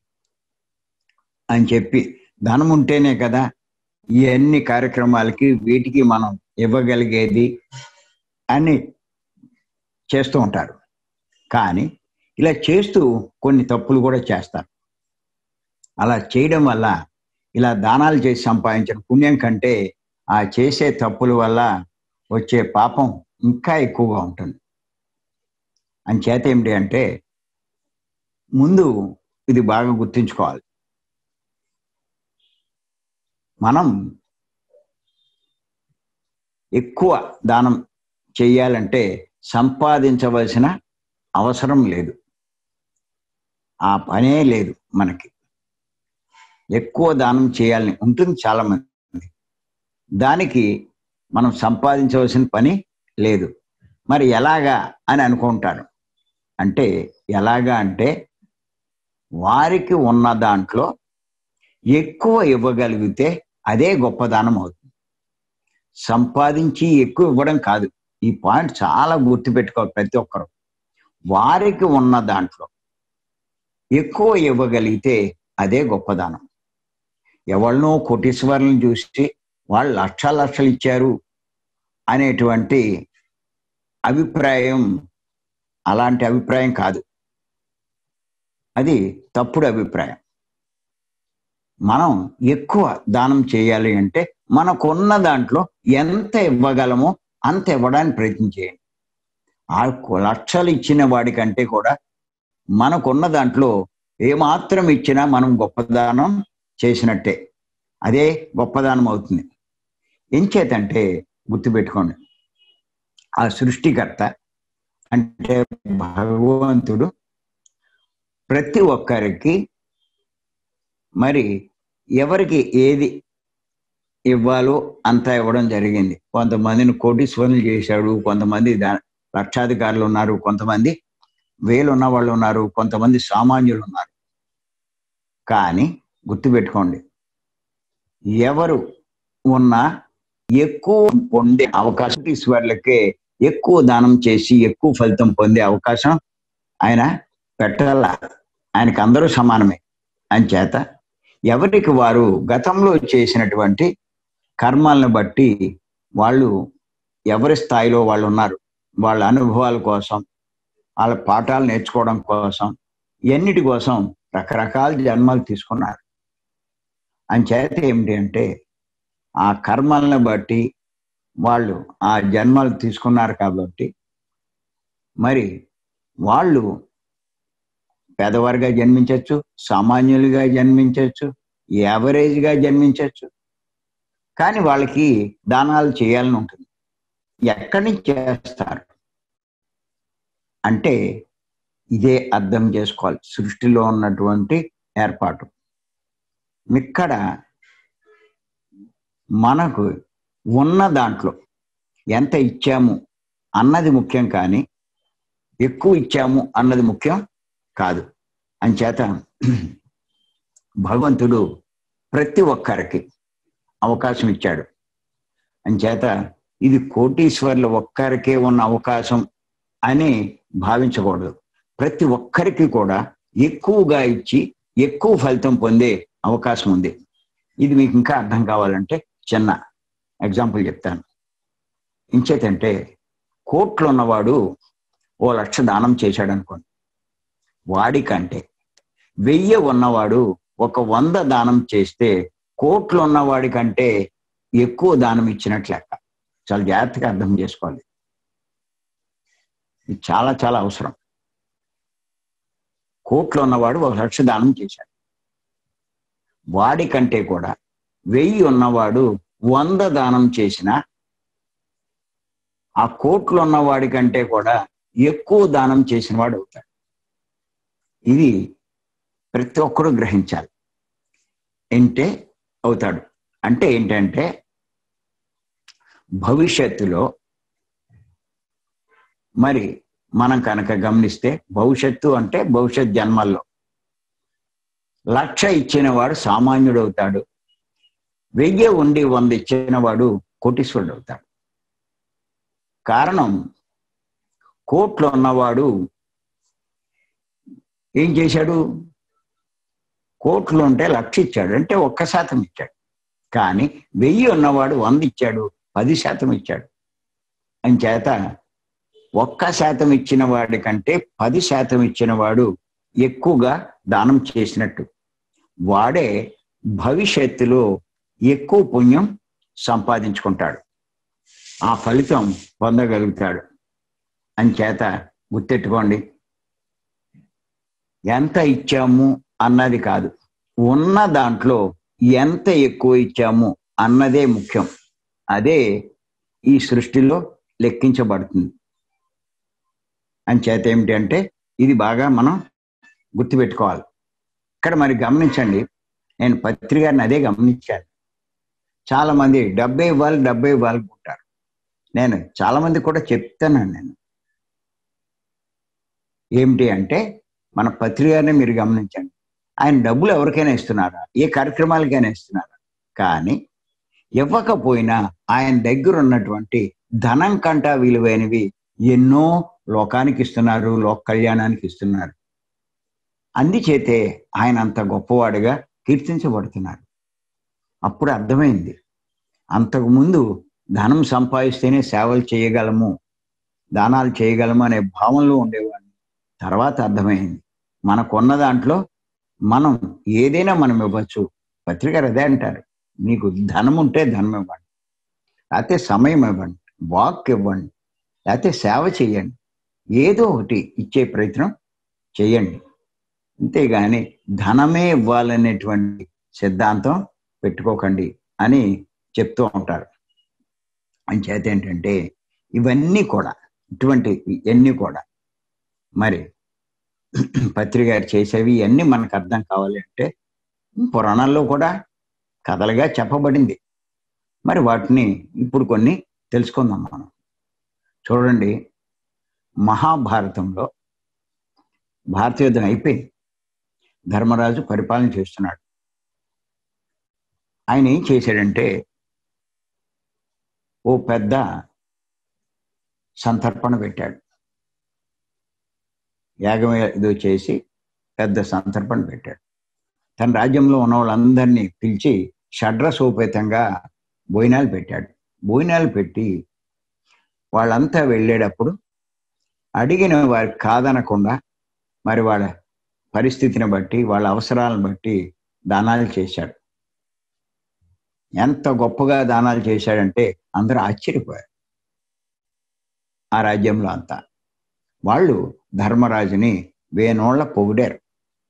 అని చెప్పి ధనం ఉంటేనే కదా ఈ అన్ని కార్యక్రమాలకి వీటికి మనం ఇవ్వగలిగేది అని చేస్తూ ఉంటారు కానీ ఇలా చేస్తూ కొన్ని తప్పులు కూడా చేస్తారు అలా చేయడం వల్ల ఇలా దానాలు చేసి సంపాదించిన పుణ్యం కంటే ఆ చేసే తప్పుల వల్ల వచ్చే పాపం ఇంకా ఎక్కువగా ఉంటుంది అంచేత ఏమిటి అంటే ముందు ఇది బాగా గుర్తుంచుకోవాలి మనం ఎక్కువ దానం చేయాలంటే సంపాదించవలసిన అవసరం లేదు ఆ పనే లేదు మనకి ఎక్కువ దానం చేయాలని ఉంటుంది చాలా మంది దానికి మనం సంపాదించవలసిన పని లేదు మరి ఎలాగా అని అనుకుంటారు అంటే ఎలాగా అంటే వారికి ఉన్న దాంట్లో ఎక్కువ ఇవ్వగలిగితే అదే గొప్ప దానం అవుతుంది సంపాదించి ఎక్కువ ఇవ్వడం కాదు ఈ పాయింట్ చాలా గుర్తుపెట్టుకోవాలి ప్రతి ఒక్కరు వారికి ఉన్న దాంట్లో ఎక్కువ ఇవ్వగలిగితే అదే గొప్పదానం ఎవరినో కోటీశ్వరులను చూసి వాళ్ళు లక్ష లక్షలు ఇచ్చారు అనేటువంటి అభిప్రాయం అలాంటి అభిప్రాయం కాదు అది తప్పుడు అభిప్రాయం మనం ఎక్కువ దానం చేయాలి అంటే మనకున్న దాంట్లో ఎంత ఇవ్వగలమో అంత ఇవ్వడానికి ప్రయత్నం చేయండి ఆ లక్షలు ఇచ్చిన వాడికంటే కూడా మనకున్న దాంట్లో ఏమాత్రం ఇచ్చినా మనం గొప్పదానం చేసినట్టే అదే గొప్పదానం అవుతుంది ఎంచేతంటే గుర్తుపెట్టుకోండి ఆ సృష్టికర్త అంటే భగవంతుడు ప్రతి ఒక్కరికి మరి ఎవరికి ఏది ఇవ్వాలో అంతా ఇవ్వడం జరిగింది కొంతమందిని కోటీశ్వరులు చేశాడు కొంతమంది లక్షాధికారులు ఉన్నారు కొంతమంది వేలు ఉన్న వాళ్ళు ఉన్నారు కొంతమంది సామాన్యులు ఉన్నారు కానీ గుర్తుపెట్టుకోండి ఎవరు ఉన్నా ఎక్కువ పొందే అవకాశం ఈశ్వర్లకే ఎక్కువ దానం చేసి ఎక్కువ ఫలితం పొందే అవకాశం ఆయన పెట్టాల ఆయనకి అందరూ సమానమే అని చేత ఎవరికి వారు గతంలో చేసినటువంటి కర్మాలను బట్టి వాళ్ళు ఎవరి స్థాయిలో వాళ్ళు ఉన్నారు వాళ్ళ అనుభవాల కోసం వాళ్ళ పాఠాలు నేర్చుకోవడం కోసం ఎన్నిటి కోసం రకరకాల జన్మలు తీసుకున్నారు అంచేత ఏమిటి అంటే ఆ కర్మలను బట్టి వాళ్ళు ఆ జన్మలు తీసుకున్నారు కాబట్టి మరి వాళ్ళు పేదవారిగా జన్మించవచ్చు సామాన్యులుగా జన్మించవచ్చు యావరేజ్గా జన్మించవచ్చు కానీ వాళ్ళకి దానాలు చేయాలని ఉంటుంది ఎక్కడి నుంచి చేస్తారు అంటే ఇదే అర్థం చేసుకోవాలి సృష్టిలో ఉన్నటువంటి ఏర్పాటు ఇక్కడ మనకు ఉన్న దాంట్లో ఎంత ఇచ్చాము అన్నది ముఖ్యం కానీ ఎక్కువ ఇచ్చాము అన్నది ముఖ్యం కాదు అంచేత భగవంతుడు ప్రతి ఒక్కరికి అవకాశం ఇచ్చాడు అంచేత ఇది కోటీశ్వర్లు ఒక్కరికే ఉన్న అవకాశం అని భావించకూడదు ప్రతి ఒక్కరికి కూడా ఎక్కువగా ఇచ్చి ఎక్కువ ఫలితం పొందే అవకాశం ఉంది ఇది మీకు ఇంకా అర్థం కావాలంటే చిన్న ఎగ్జాంపుల్ చెప్తాను ఇంచేతంటే కోట్లు ఉన్నవాడు ఓ లక్ష దానం చేశాడు అనుకోండి వాడికంటే వెయ్యి ఉన్నవాడు ఒక వంద దానం చేస్తే కోట్లు ఉన్నవాడి కంటే ఎక్కువ దానం ఇచ్చినట్లు లెక్క చాలా జాగ్రత్తగా అర్థం చేసుకోవాలి ఇది చాలా చాలా అవసరం కోట్లు ఉన్నవాడు ఒక లక్ష దానం చేశాడు వాడి కంటే కూడా వెయ్యి ఉన్నవాడు వంద దానం చేసిన ఆ కోట్లు ఉన్నవాడి కంటే కూడా ఎక్కువ దానం చేసిన వాడు అవుతాడు ఇది ప్రతి ఒక్కరూ గ్రహించాలి ఏంటే అవుతాడు అంటే ఏంటంటే భవిష్యత్తులో మరి మనం కనుక గమనిస్తే భవిష్యత్తు అంటే భవిష్యత్ జన్మల్లో లక్ష ఇచ్చిన వాడు సామాన్యుడు అవుతాడు వెయ్యి ఉండి వంద ఇచ్చిన వాడు కోటీశ్వరుడు అవుతాడు కారణం కోట్లు ఉన్నవాడు ఏం చేశాడు కోట్లు ఉంటే లక్ష ఇచ్చాడు అంటే ఒక్క శాతం ఇచ్చాడు కానీ వెయ్యి ఉన్నవాడు వంద ఇచ్చాడు పది శాతం ఇచ్చాడు అంచేత ఒక్క శాతం ఇచ్చిన వాడి కంటే పది శాతం ఇచ్చిన వాడు ఎక్కువగా దానం చేసినట్టు వాడే భవిష్యత్తులో ఎక్కువ పుణ్యం సంపాదించుకుంటాడు ఆ ఫలితం పొందగలుగుతాడు అంచేత గుర్తెట్టుకోండి ఎంత ఇచ్చాము అన్నది కాదు ఉన్న దాంట్లో ఎంత ఎక్కువ ఇచ్చాము అన్నదే ముఖ్యం అదే ఈ సృష్టిలో లెక్కించబడుతుంది అంచేత ఏమిటి అంటే ఇది బాగా మనం గుర్తుపెట్టుకోవాలి ఇక్కడ మరి గమనించండి నేను పత్రికని అదే గమనించాను చాలా మంది డెబ్బై ఇవ్వాలి డెబ్బై ఇవ్వాలి ఉంటారు నేను చాలా మంది కూడా చెప్తాను నేను ఏమిటి అంటే మన పత్రికని మీరు గమనించండి ఆయన డబ్బులు ఎవరికైనా ఇస్తున్నారా ఏ కార్యక్రమాలకైనా ఇస్తున్నారా కానీ ఇవ్వకపోయినా ఆయన దగ్గర ఉన్నటువంటి ధనం కంటా విలువైనవి ఎన్నో లోకానికి ఇస్తున్నారు లోక కళ్యాణానికి ఇస్తున్నారు అందుచేతే ఆయన అంత గొప్పవాడిగా కీర్తించబడుతున్నారు అప్పుడు అర్థమైంది అంతకుముందు ధనం సంపాదిస్తేనే సేవలు చేయగలము దానాలు చేయగలము అనే భావంలో ఉండేవాడిని తర్వాత అర్థమైంది మనకున్న దాంట్లో మనం ఏదైనా మనం ఇవ్వచ్చు పత్రికలు అదే అంటారు మీకు ధనం ఉంటే ధనం ఇవ్వండి లేకపోతే సమయం ఇవ్వండి వాక్ ఇవ్వండి లేకపోతే సేవ చేయండి ఏదో ఒకటి ఇచ్చే ప్రయత్నం చేయండి అంతేగాని ధనమే ఇవ్వాలనేటువంటి సిద్ధాంతం పెట్టుకోకండి అని చెప్తూ ఉంటారు అంచేత ఏంటంటే ఇవన్నీ కూడా ఇటువంటి ఇవన్నీ కూడా మరి పత్రిక చేసేవి ఇవన్నీ మనకు అర్థం కావాలి అంటే పురాణాల్లో కూడా కథలుగా చెప్పబడింది మరి వాటిని ఇప్పుడు కొన్ని తెలుసుకుందాం మనం చూడండి మహాభారతంలో భారత యుద్ధం అయిపోయింది ధర్మరాజు పరిపాలన చేస్తున్నాడు ఆయన ఏం చేశాడంటే ఓ పెద్ద సంతర్పణ పెట్టాడు యాగం ఏదో చేసి పెద్ద సంతర్పణ పెట్టాడు తన రాజ్యంలో ఉన్న వాళ్ళందరినీ పిలిచి షడ్రసోపేతంగా భోజనాలు పెట్టాడు భోజనాలు పెట్టి వాళ్ళంతా వెళ్ళేటప్పుడు అడిగిన వారికి కాదనకుండా మరి వాళ్ళ పరిస్థితిని బట్టి వాళ్ళ అవసరాలను బట్టి దానాలు చేశాడు ఎంత గొప్పగా దానాలు చేశాడంటే అందరూ ఆశ్చర్యపోయారు ఆ రాజ్యంలో అంతా వాళ్ళు ధర్మరాజుని వేనోళ్ల పొగిడారు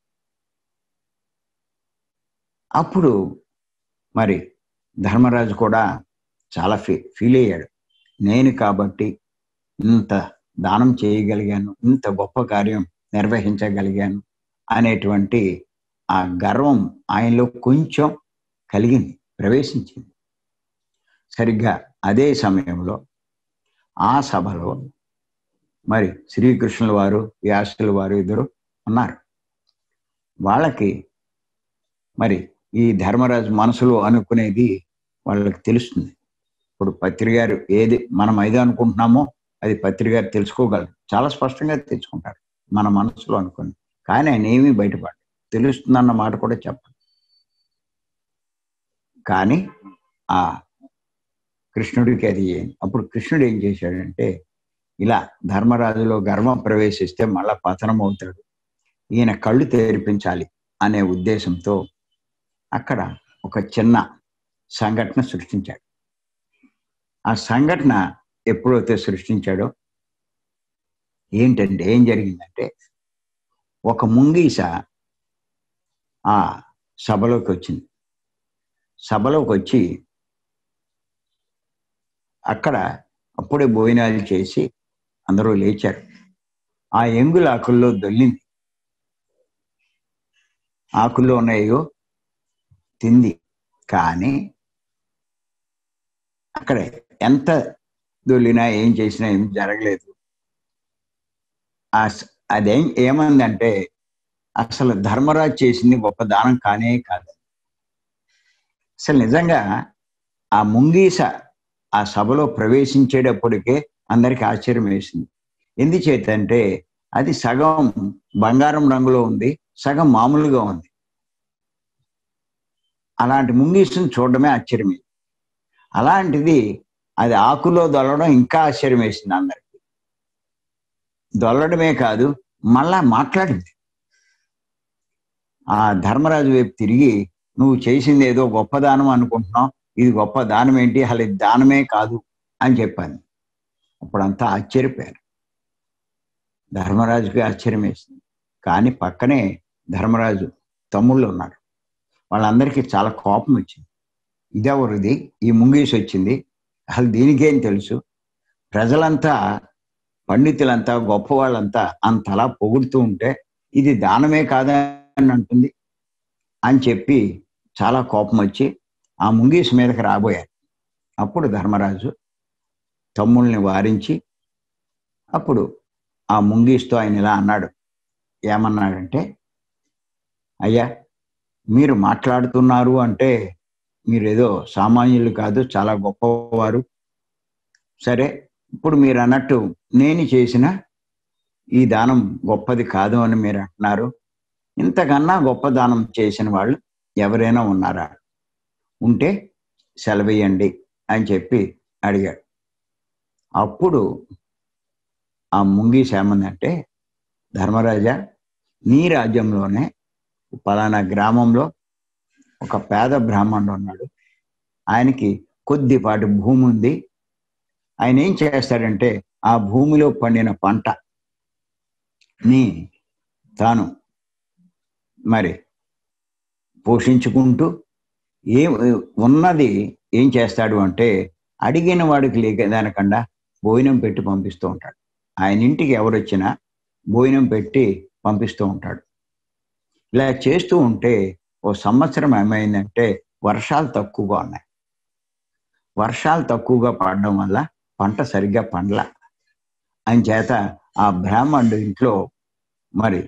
అప్పుడు మరి ధర్మరాజు కూడా చాలా ఫీ ఫీల్ అయ్యాడు నేను కాబట్టి ఇంత దానం చేయగలిగాను ఇంత గొప్ప కార్యం నిర్వహించగలిగాను అనేటువంటి ఆ గర్వం ఆయనలో కొంచెం కలిగింది ప్రవేశించింది సరిగ్గా అదే సమయంలో ఆ సభలో మరి శ్రీకృష్ణుల వారు వ్యాసుల వారు ఇద్దరు ఉన్నారు వాళ్ళకి మరి ఈ ధర్మరాజు మనసులో అనుకునేది వాళ్ళకి తెలుస్తుంది ఇప్పుడు పత్రి గారు ఏది మనం ఐదు అనుకుంటున్నామో అది పత్రి గారు తెలుసుకోగలరు చాలా స్పష్టంగా తెలుసుకుంటారు మన మనసులో అనుకుని కానీ ఆయన ఏమీ బయటపడ తెలుస్తుందన్న మాట కూడా చెప్పదు కానీ ఆ కృష్ణుడికి అది అప్పుడు కృష్ణుడు ఏం చేశాడంటే ఇలా ధర్మరాజులో గర్వం ప్రవేశిస్తే మళ్ళా పతనం అవుతాడు ఈయన కళ్ళు తెరిపించాలి అనే ఉద్దేశంతో అక్కడ ఒక చిన్న సంఘటన సృష్టించాడు ఆ సంఘటన ఎప్పుడైతే సృష్టించాడో ఏంటంటే ఏం జరిగిందంటే ఒక ముంగీస ఆ సభలోకి వచ్చింది సభలోకి వచ్చి అక్కడ అప్పుడే భోజనాలు చేసి అందరూ లేచారు ఆ ఎంగుల ఆకుల్లో దొల్లింది ఆకుల్లో ఉన్నాయో తింది కానీ అక్కడ ఎంత దొల్లినా ఏం చేసినా ఏం జరగలేదు అదేం ఏమందంటే అసలు ధర్మరాజు చేసింది గొప్ప దానం కానే కాదు అసలు నిజంగా ఆ ముంగీస ఆ సభలో ప్రవేశించేటప్పటికే అందరికి ఆశ్చర్యం వేసింది ఎందుచేతంటే అది సగం బంగారం రంగులో ఉంది సగం మామూలుగా ఉంది అలాంటి ముంగీసుని చూడడమే ఆశ్చర్యం అలాంటిది అది ఆకులో దొల్లడం ఇంకా ఆశ్చర్యం వేసింది అందరికి దొల్లడమే కాదు మళ్ళా మాట్లాడింది ఆ ధర్మరాజు వైపు తిరిగి నువ్వు చేసింది ఏదో గొప్ప దానం అనుకుంటున్నావు ఇది గొప్ప దానం ఏంటి అసలు ఇది దానమే కాదు అని చెప్పాను అప్పుడంతా ఆశ్చర్యపోయారు ధర్మరాజుకి ఆశ్చర్యం వేసింది కానీ పక్కనే ధర్మరాజు తమ్ముళ్ళు ఉన్నారు వాళ్ళందరికీ చాలా కోపం వచ్చింది ఇదెవరిది ఈ ముంగీసి వచ్చింది అసలు దీనికేం తెలుసు ప్రజలంతా పండితులంతా గొప్ప వాళ్ళంతా అంతలా పొగుడుతూ ఉంటే ఇది దానమే కాదని అంటుంది అని చెప్పి చాలా కోపం వచ్చి ఆ ముంగీసు మీదకి రాబోయారు అప్పుడు ధర్మరాజు తమ్ముల్ని వారించి అప్పుడు ఆ ముంగీస్తో ఆయన ఇలా అన్నాడు ఏమన్నాడంటే అయ్యా మీరు మాట్లాడుతున్నారు అంటే మీరేదో సామాన్యులు కాదు చాలా గొప్పవారు సరే ఇప్పుడు మీరు అన్నట్టు నేను చేసిన ఈ దానం గొప్పది కాదు అని మీరు అంటున్నారు ఇంతకన్నా గొప్ప దానం చేసిన వాళ్ళు ఎవరైనా ఉన్నారా ఉంటే సెలవేయండి అని చెప్పి అడిగాడు అప్పుడు ఆ ముంగీస్ ఏమందంటే ధర్మరాజా నీ రాజ్యంలోనే పలానా గ్రామంలో ఒక పేద బ్రాహ్మణుడు ఉన్నాడు ఆయనకి కొద్దిపాటి భూమి ఉంది ఆయన ఏం చేస్తాడంటే ఆ భూమిలో పండిన పంట ని తాను మరి పోషించుకుంటూ ఏ ఉన్నది ఏం చేస్తాడు అంటే అడిగిన వాడికి లేక దానికన్నా భోజనం పెట్టి పంపిస్తూ ఉంటాడు ఆయన ఇంటికి ఎవరు వచ్చినా భోజనం పెట్టి పంపిస్తూ ఉంటాడు ఇలా చేస్తూ ఉంటే ఓ సంవత్సరం ఏమైందంటే వర్షాలు తక్కువగా ఉన్నాయి వర్షాలు తక్కువగా పడడం వల్ల పంట సరిగ్గా పండల అని చేత ఆ బ్రాహ్మణుడు ఇంట్లో మరి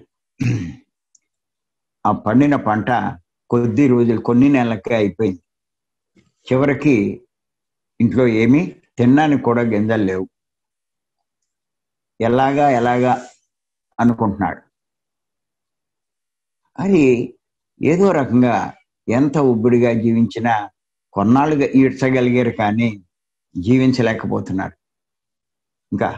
ఆ పండిన పంట కొద్ది రోజులు కొన్ని నెలలకే అయిపోయింది చివరికి ఇంట్లో ఏమీ తినడానికి కూడా గింజలు లేవు ఎలాగా ఎలాగా అనుకుంటున్నాడు అది ఏదో రకంగా ఎంత ఉబ్బిడిగా జీవించినా కొన్నాళ్ళుగా ఈడ్చగలిగారు కానీ జీవించలేకపోతున్నారు ఇంకా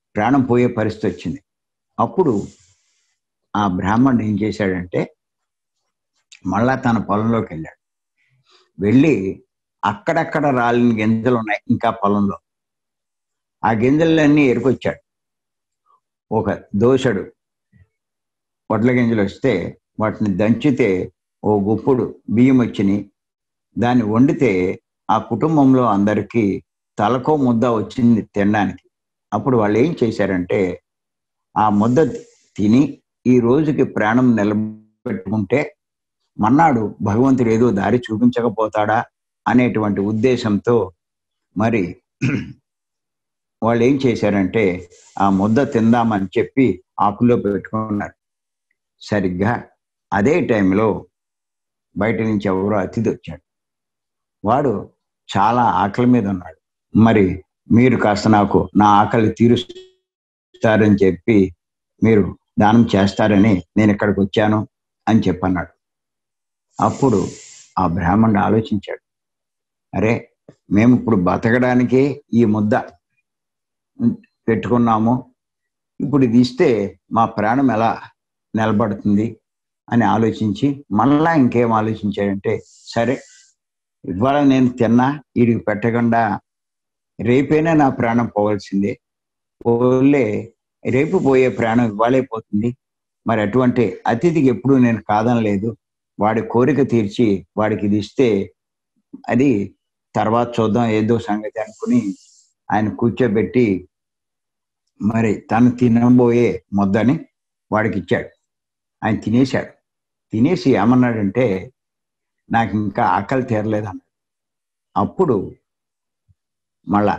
ప్రాణం పోయే పరిస్థితి వచ్చింది అప్పుడు ఆ బ్రాహ్మణుడు ఏం చేశాడంటే మళ్ళా తన పొలంలోకి వెళ్ళాడు వెళ్ళి అక్కడక్కడ రాలిన గింజలు ఉన్నాయి ఇంకా పొలంలో ఆ గింజలన్నీ ఎరుకొచ్చాడు ఒక దోషడు వడ్ల గింజలు వస్తే వాటిని దంచితే ఓ గుప్పుడు బియ్యం వచ్చినాయి దాన్ని వండితే ఆ కుటుంబంలో అందరికీ తలకో ముద్ద వచ్చింది తినడానికి అప్పుడు వాళ్ళు ఏం చేశారంటే ఆ ముద్ద తిని ఈ రోజుకి ప్రాణం నిలబెట్టుకుంటే మన్నాడు భగవంతుడు ఏదో దారి చూపించకపోతాడా అనేటువంటి ఉద్దేశంతో మరి వాళ్ళు ఏం చేశారంటే ఆ ముద్ద తిందామని చెప్పి ఆకుల్లో పెట్టుకున్నారు సరిగ్గా అదే టైంలో బయట నుంచి ఎవరో అతిథి వచ్చాడు వాడు చాలా ఆకలి మీద ఉన్నాడు మరి మీరు కాస్త నాకు నా ఆకలి తీరుస్తారని చెప్పి మీరు దానం చేస్తారని నేను ఇక్కడికి వచ్చాను అని చెప్పన్నాడు అప్పుడు ఆ బ్రాహ్మణుడు ఆలోచించాడు అరే మేము ఇప్పుడు బతకడానికి ఈ ముద్ద పెట్టుకున్నాము ఇప్పుడు ఇది ఇస్తే మా ప్రాణం ఎలా నిలబడుతుంది అని ఆలోచించి మళ్ళా ఇంకేం ఆలోచించాడంటే సరే ఇవాళ నేను తిన్నా వీడికి పెట్టకుండా రేపైనా నా ప్రాణం పోవాల్సిందే పోలే రేపు పోయే ప్రాణం ఇవ్వాలే పోతుంది మరి అటువంటి అతిథికి ఎప్పుడు నేను కాదనలేదు వాడి కోరిక తీర్చి వాడికి ఇది ఇస్తే అది తర్వాత చూద్దాం ఏదో సంగతి అనుకుని ఆయన కూర్చోబెట్టి మరి తను తినబోయే ముద్దని వాడికి ఇచ్చాడు ఆయన తినేశాడు తినేసి ఏమన్నాడంటే నాకు ఇంకా ఆకలి తీరలేదు అన్నాడు అప్పుడు మళ్ళా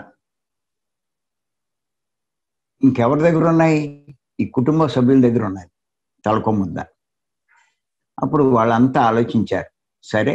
ఇంకెవరి దగ్గర ఉన్నాయి ఈ కుటుంబ సభ్యుల దగ్గర ఉన్నాయి తలకొ ముద్ద అప్పుడు వాళ్ళంతా ఆలోచించారు సరే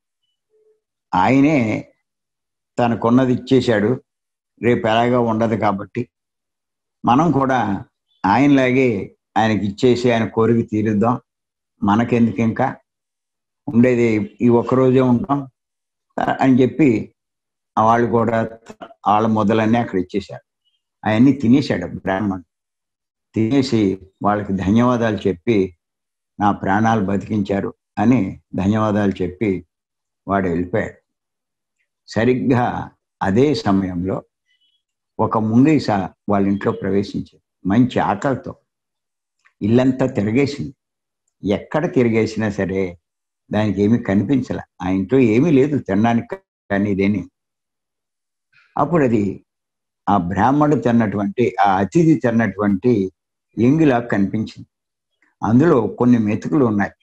ఆయనే తనకున్నది ఇచ్చేశాడు రేపు ఎలాగా ఉండదు కాబట్టి మనం కూడా ఆయనలాగే ఆయనకి ఇచ్చేసి ఆయన కోరిక తీరుద్దాం మనకెందుకు ఇంకా ఉండేది ఈ ఒక్కరోజే ఉంటాం అని చెప్పి వాళ్ళు కూడా వాళ్ళ మొదలన్నీ అక్కడ ఇచ్చేశారు అవన్నీ తినేశాడు బ్రాహ్మణ్ తినేసి వాళ్ళకి ధన్యవాదాలు చెప్పి నా ప్రాణాలు బతికించారు అని ధన్యవాదాలు చెప్పి వాడు వెళ్ళిపోయాడు సరిగ్గా అదే సమయంలో ఒక ముంగీస వాళ్ళ ఇంట్లో ప్రవేశించింది మంచి ఆకలితో ఇల్లంతా తిరిగేసింది ఎక్కడ తిరిగేసినా సరే దానికి ఏమీ కనిపించలే ఆ ఇంట్లో ఏమీ లేదు తినడానికి కానీ ఇదేని అప్పుడు అది ఆ బ్రాహ్మణుడు తిన్నటువంటి ఆ అతిథి తిన్నటువంటి ఎంగిలా కనిపించింది అందులో కొన్ని మెతుకులు ఉన్నాయి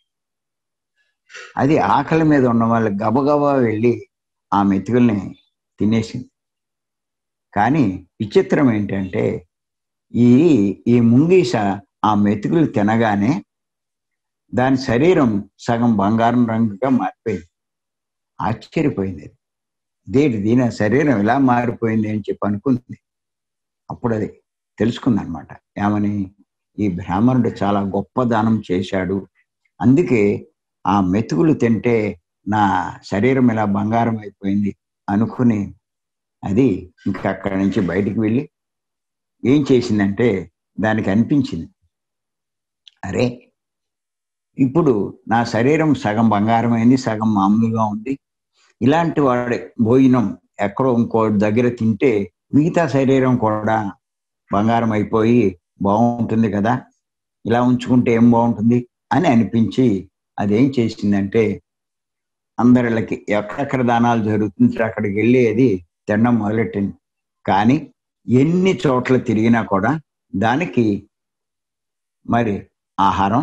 అది ఆకలి మీద ఉన్న వాళ్ళు గబగబా వెళ్ళి ఆ మెతుకుల్ని తినేసింది కానీ విచిత్రం ఏంటంటే ఈ ఈ ముంగీస ఆ మెతుకులు తినగానే దాని శరీరం సగం బంగారం రంగుగా మారిపోయింది ఆశ్చర్యపోయింది దేటి దీని శరీరం ఎలా మారిపోయింది అని చెప్పి అనుకుంది అప్పుడు అది తెలుసుకుంది అనమాట ఏమని ఈ బ్రాహ్మణుడు చాలా గొప్ప దానం చేశాడు అందుకే ఆ మెతుకులు తింటే నా శరీరం ఇలా బంగారం అయిపోయింది అనుకుని అది ఇంకా అక్కడి నుంచి బయటికి వెళ్ళి ఏం చేసిందంటే దానికి అనిపించింది అరే ఇప్పుడు నా శరీరం సగం బంగారం అయింది సగం మామూలుగా ఉంది ఇలాంటి వాడి భోజనం ఎక్కడో ఇంకో దగ్గర తింటే మిగతా శరీరం కూడా బంగారం అయిపోయి బాగుంటుంది కదా ఇలా ఉంచుకుంటే ఏం బాగుంటుంది అని అనిపించి అదేం చేసిందంటే అందరిళ్ళకి ఎక్కడెక్కడ దానాలు జరుగుతుంది అక్కడికి వెళ్ళి అది తినడం మొదలెట్టింది కానీ ఎన్ని చోట్ల తిరిగినా కూడా దానికి మరి ఆహారం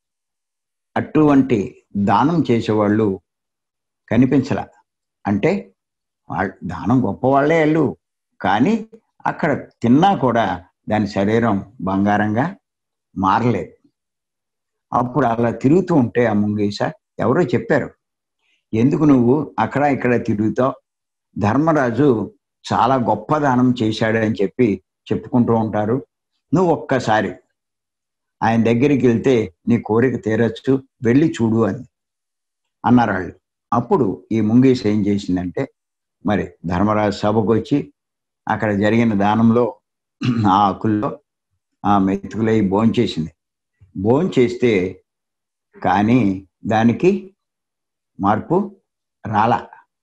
అటువంటి దానం చేసేవాళ్ళు కనిపించల అంటే వాళ్ళ దానం గొప్ప వాళ్ళే వెళ్ళు కానీ అక్కడ తిన్నా కూడా దాని శరీరం బంగారంగా మారలేదు అప్పుడు అలా తిరుగుతూ ఉంటే ఆ ముంగీస ఎవరో చెప్పారు ఎందుకు నువ్వు అక్కడ ఇక్కడ తిరుగుతావు ధర్మరాజు చాలా గొప్ప దానం చేశాడని చెప్పి చెప్పుకుంటూ ఉంటారు నువ్వు ఒక్కసారి ఆయన దగ్గరికి వెళ్తే నీ కోరిక తీరచ్చు వెళ్ళి చూడు అని అన్నారు వాళ్ళు అప్పుడు ఈ ముంగీస్ ఏం చేసిందంటే మరి ధర్మరాజు సభకు వచ్చి అక్కడ జరిగిన దానంలో ఆ ఆకుల్లో ఆ మెతుకులై భోంచేసింది భోంచేస్తే కానీ దానికి మార్పు రాలా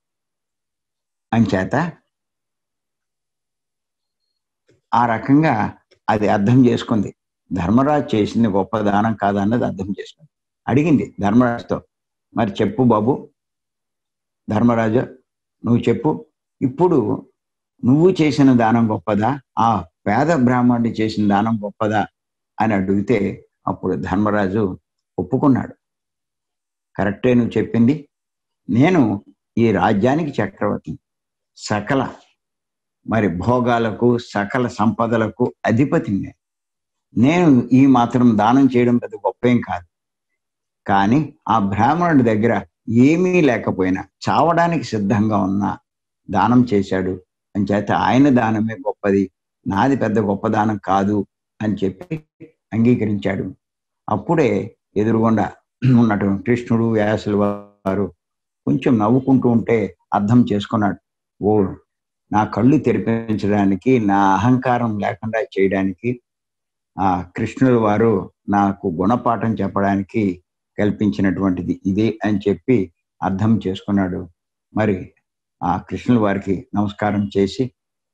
అంచేత ఆ రకంగా అది అర్థం చేసుకుంది ధర్మరాజు చేసింది గొప్ప దానం కాదన్నది అర్థం చేసుకుంది అడిగింది ధర్మరాజుతో మరి చెప్పు బాబు ధర్మరాజు నువ్వు చెప్పు ఇప్పుడు నువ్వు చేసిన దానం గొప్పదా ఆ పేద బ్రాహ్మణుడి చేసిన దానం గొప్పదా అని అడిగితే అప్పుడు ధర్మరాజు ఒప్పుకున్నాడు కరెక్టే నువ్వు చెప్పింది నేను ఈ రాజ్యానికి చక్రవర్తిని సకల మరి భోగాలకు సకల సంపదలకు అధిపతిని నేను ఈ మాత్రం దానం చేయడం పెద్ద గొప్పేం కాదు కానీ ఆ బ్రాహ్మణుడి దగ్గర ఏమీ లేకపోయినా చావడానికి సిద్ధంగా ఉన్న దానం చేశాడు అని చేత ఆయన దానమే గొప్పది నాది పెద్ద గొప్ప దానం కాదు అని చెప్పి అంగీకరించాడు అప్పుడే ఎదురుగుండా ఉన్నటువంటి కృష్ణుడు వ్యాసులు వారు కొంచెం నవ్వుకుంటూ ఉంటే అర్థం చేసుకున్నాడు ఓ నా కళ్ళు తెరిపించడానికి నా అహంకారం లేకుండా చేయడానికి ఆ కృష్ణుల వారు నాకు గుణపాఠం చెప్పడానికి కల్పించినటువంటిది ఇదే అని చెప్పి అర్థం చేసుకున్నాడు మరి ఆ కృష్ణుల వారికి నమస్కారం చేసి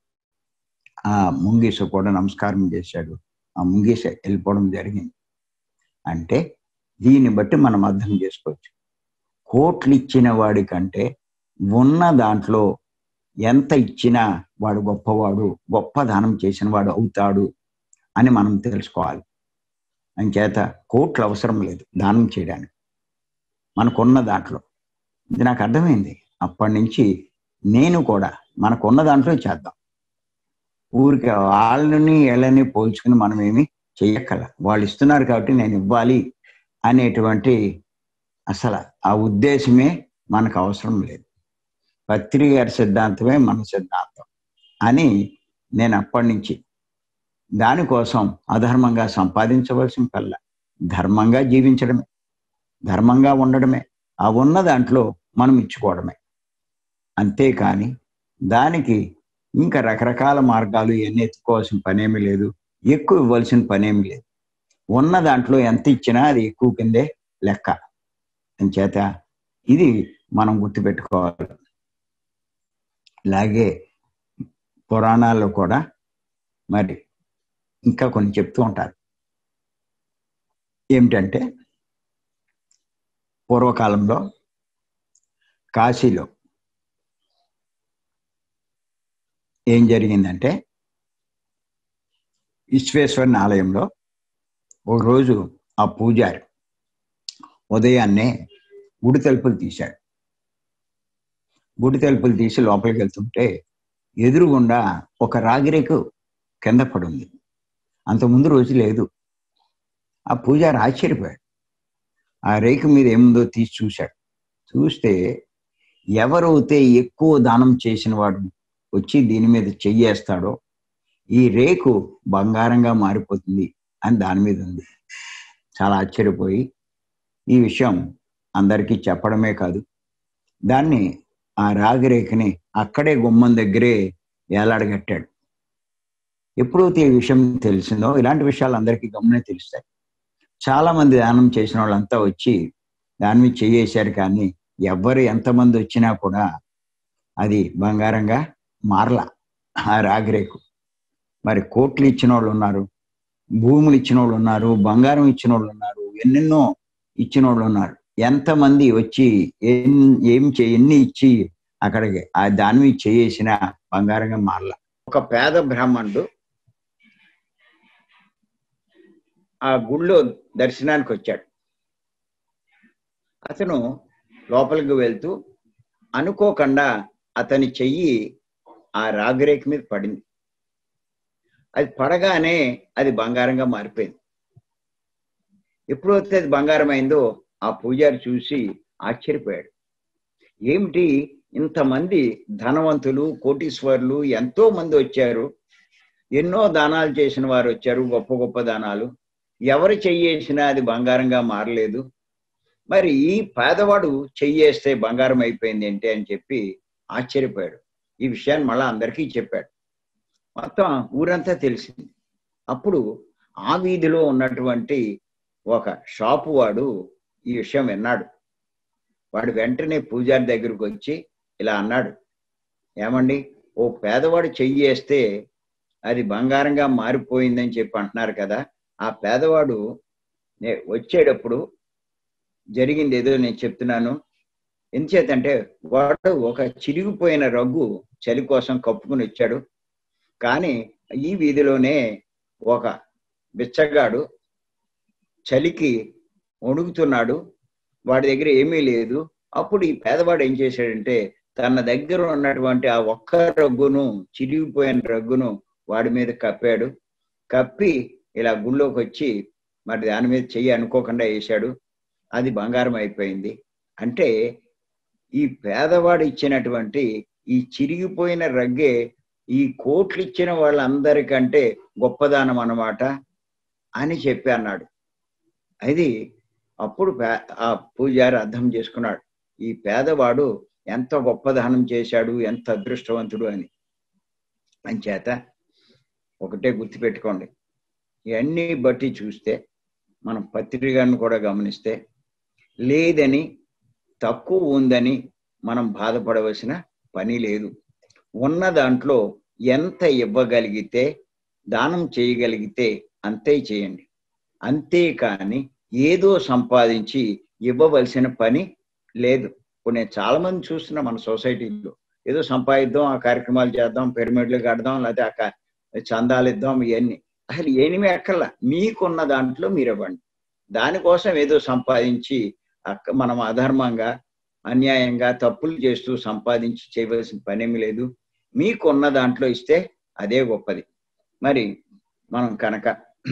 ఆ ముంగీస కూడా నమస్కారం చేశాడు ఆ ముంగీస వెళ్ళిపోవడం జరిగింది అంటే దీన్ని బట్టి మనం అర్థం చేసుకోవచ్చు కోట్లు ఇచ్చిన వాడి కంటే ఉన్న దాంట్లో ఎంత ఇచ్చినా వాడు గొప్పవాడు గొప్ప దానం చేసిన వాడు అవుతాడు అని మనం తెలుసుకోవాలి అంచేత కోట్లు అవసరం లేదు దానం చేయడానికి మనకున్న దాంట్లో ఇది నాకు అర్థమైంది అప్పటి నుంచి నేను కూడా మనకున్న దాంట్లో చేద్దాం ఊరికి వాళ్ళని వీళ్ళని పోల్చుకుని మనం ఏమి చెయ్యక్కల వాళ్ళు ఇస్తున్నారు కాబట్టి నేను ఇవ్వాలి అనేటువంటి అసలు ఆ ఉద్దేశమే మనకు అవసరం లేదు పత్రి గారి సిద్ధాంతమే మన సిద్ధాంతం అని నేను అప్పటి నుంచి దానికోసం అధర్మంగా సంపాదించవలసిన కల్లా ధర్మంగా జీవించడమే ధర్మంగా ఉండడమే ఆ ఉన్న దాంట్లో మనం ఇచ్చుకోవడమే అంతేకాని దానికి ఇంకా రకరకాల మార్గాలు ఇవన్నీ ఎత్తుకోవాల్సిన పనేమి లేదు ఎక్కువ ఇవ్వాల్సిన పనేమి లేదు ఉన్న దాంట్లో ఎంత ఇచ్చినా అది ఎక్కువ కిందే లెక్క అంచేత ఇది మనం గుర్తుపెట్టుకోవాలి అలాగే పురాణాల్లో కూడా మరి ఇంకా కొన్ని చెప్తూ ఉంటారు ఏమిటంటే పూర్వకాలంలో కాశీలో ఏం జరిగిందంటే విశ్వేశ్వరుని ఆలయంలో ఓ రోజు ఆ పూజారి ఉదయాన్నే గుడి తలుపులు తీశాడు గుడి తలుపులు తీసి లోపలికి వెళ్తుంటే ఎదురుగుండా ఒక రాగిరేకు కింద పడుంది అంత ముందు రోజు లేదు ఆ పూజారి ఆశ్చర్యపోయాడు ఆ రేకు మీద ఏముందో తీసి చూశాడు చూస్తే ఎవరైతే ఎక్కువ దానం చేసిన వాడు వచ్చి దీని మీద చెయ్యేస్తాడో ఈ రేకు బంగారంగా మారిపోతుంది అని దాని మీద ఉంది చాలా ఆశ్చర్యపోయి ఈ విషయం అందరికీ చెప్పడమే కాదు దాన్ని ఆ రాగిరేఖని అక్కడే గుమ్మం దగ్గరే ఏలాడగట్టాడు ఎప్పుడైతే ఈ విషయం తెలిసిందో ఇలాంటి విషయాలు అందరికీ గమనే తెలుస్తాయి చాలా మంది దానం చేసిన వాళ్ళంతా వచ్చి దాని మీద చేయేశారు కానీ ఎవరు ఎంతమంది వచ్చినా కూడా అది బంగారంగా మారల ఆ రాగిరేకు మరి కోట్లు ఇచ్చిన వాళ్ళు ఉన్నారు భూములు ఇచ్చిన వాళ్ళు ఉన్నారు బంగారం ఇచ్చిన వాళ్ళు ఉన్నారు ఎన్నెన్నో ఇచ్చిన వాళ్ళు ఉన్నారు ఎంతమంది వచ్చి ఏం ఏం చే ఎన్ని ఇచ్చి అక్కడికి ఆ దాని మీద చేసిన బంగారంగా మారల ఒక పేద బ్రాహ్మణుడు ఆ గుళ్ళో దర్శనానికి వచ్చాడు అతను లోపలికి వెళ్తూ అనుకోకుండా అతని చెయ్యి ఆ రాగిరేఖ మీద పడింది అది పడగానే అది బంగారంగా మారిపోయింది ఎప్పుడైతే అది బంగారం అయిందో ఆ పూజారి చూసి ఆశ్చర్యపోయాడు ఏమిటి ఇంతమంది ధనవంతులు కోటీశ్వరులు ఎంతో మంది వచ్చారు ఎన్నో దానాలు చేసిన వారు వచ్చారు గొప్ప గొప్ప దానాలు ఎవరు చెయ్యేసినా అది బంగారంగా మారలేదు మరి ఈ పేదవాడు చెయ్యేస్తే బంగారం అయిపోయింది ఏంటి అని చెప్పి ఆశ్చర్యపోయాడు ఈ విషయాన్ని మళ్ళా అందరికీ చెప్పాడు మొత్తం ఊరంతా తెలిసింది అప్పుడు ఆ వీధిలో ఉన్నటువంటి ఒక షాపు వాడు ఈ విషయం విన్నాడు వాడు వెంటనే పూజారి దగ్గరకు వచ్చి ఇలా అన్నాడు ఏమండి ఓ పేదవాడు చెయ్యి వేస్తే అది బంగారంగా మారిపోయిందని చెప్పి అంటున్నారు కదా ఆ పేదవాడు నే- వచ్చేటప్పుడు జరిగింది ఏదో నేను చెప్తున్నాను ఎందుచేతంటే వాడు ఒక చిరిగిపోయిన రగ్గు చలి కోసం కప్పుకుని వచ్చాడు కానీ ఈ వీధిలోనే ఒక బిచ్చగాడు చలికి వణుకుతున్నాడు వాడి దగ్గర ఏమీ లేదు అప్పుడు ఈ పేదవాడు ఏం చేశాడంటే తన దగ్గర ఉన్నటువంటి ఆ ఒక్క రగ్గును చిరిగిపోయిన రగ్గును వాడి మీద కప్పాడు కప్పి ఇలా గుళ్ళోకి వచ్చి మరి దాని మీద చెయ్యి అనుకోకుండా వేశాడు అది బంగారం అయిపోయింది అంటే ఈ పేదవాడు ఇచ్చినటువంటి ఈ చిరిగిపోయిన రగ్గే ఈ కోట్లు ఇచ్చిన వాళ్ళందరికంటే గొప్పదానం అన్నమాట అని చెప్పి అన్నాడు అది అప్పుడు పే- ఆ పూజారి అర్థం చేసుకున్నాడు ఈ పేదవాడు ఎంత గొప్ప దానం చేశాడు ఎంత అదృష్టవంతుడు అని అంచేత ఒకటే గుర్తుపెట్టుకోండి ఇవన్నీ బట్టి చూస్తే మనం పత్రికను కూడా గమనిస్తే లేదని తక్కువ ఉందని మనం బాధపడవలసిన పని లేదు ఉన్న దాంట్లో ఎంత ఇవ్వగలిగితే దానం చేయగలిగితే అంతే చేయండి అంతేకాని ఏదో సంపాదించి ఇవ్వవలసిన పని లేదు ఇప్పుడు నేను చాలా మంది చూస్తున్నా మన సొసైటీలో ఏదో సంపాదిద్దాం ఆ కార్యక్రమాలు చేద్దాం పిరమిడ్లు కడదాం లేకపోతే ఆ కా- చందాలు ఇద్దాం ఇవన్నీ అసలు ఏమీ అక్కర్లా మీకున్న దాంట్లో మీరు ఇవ్వండి దానికోసం ఏదో సంపాదించి అక్క మనం అధర్మంగా అన్యాయంగా తప్పులు చేస్తూ సంపాదించి చేయవలసిన పనేమి లేదు మీకున్న దాంట్లో ఇస్తే అదే గొప్పది మరి మనం కనుక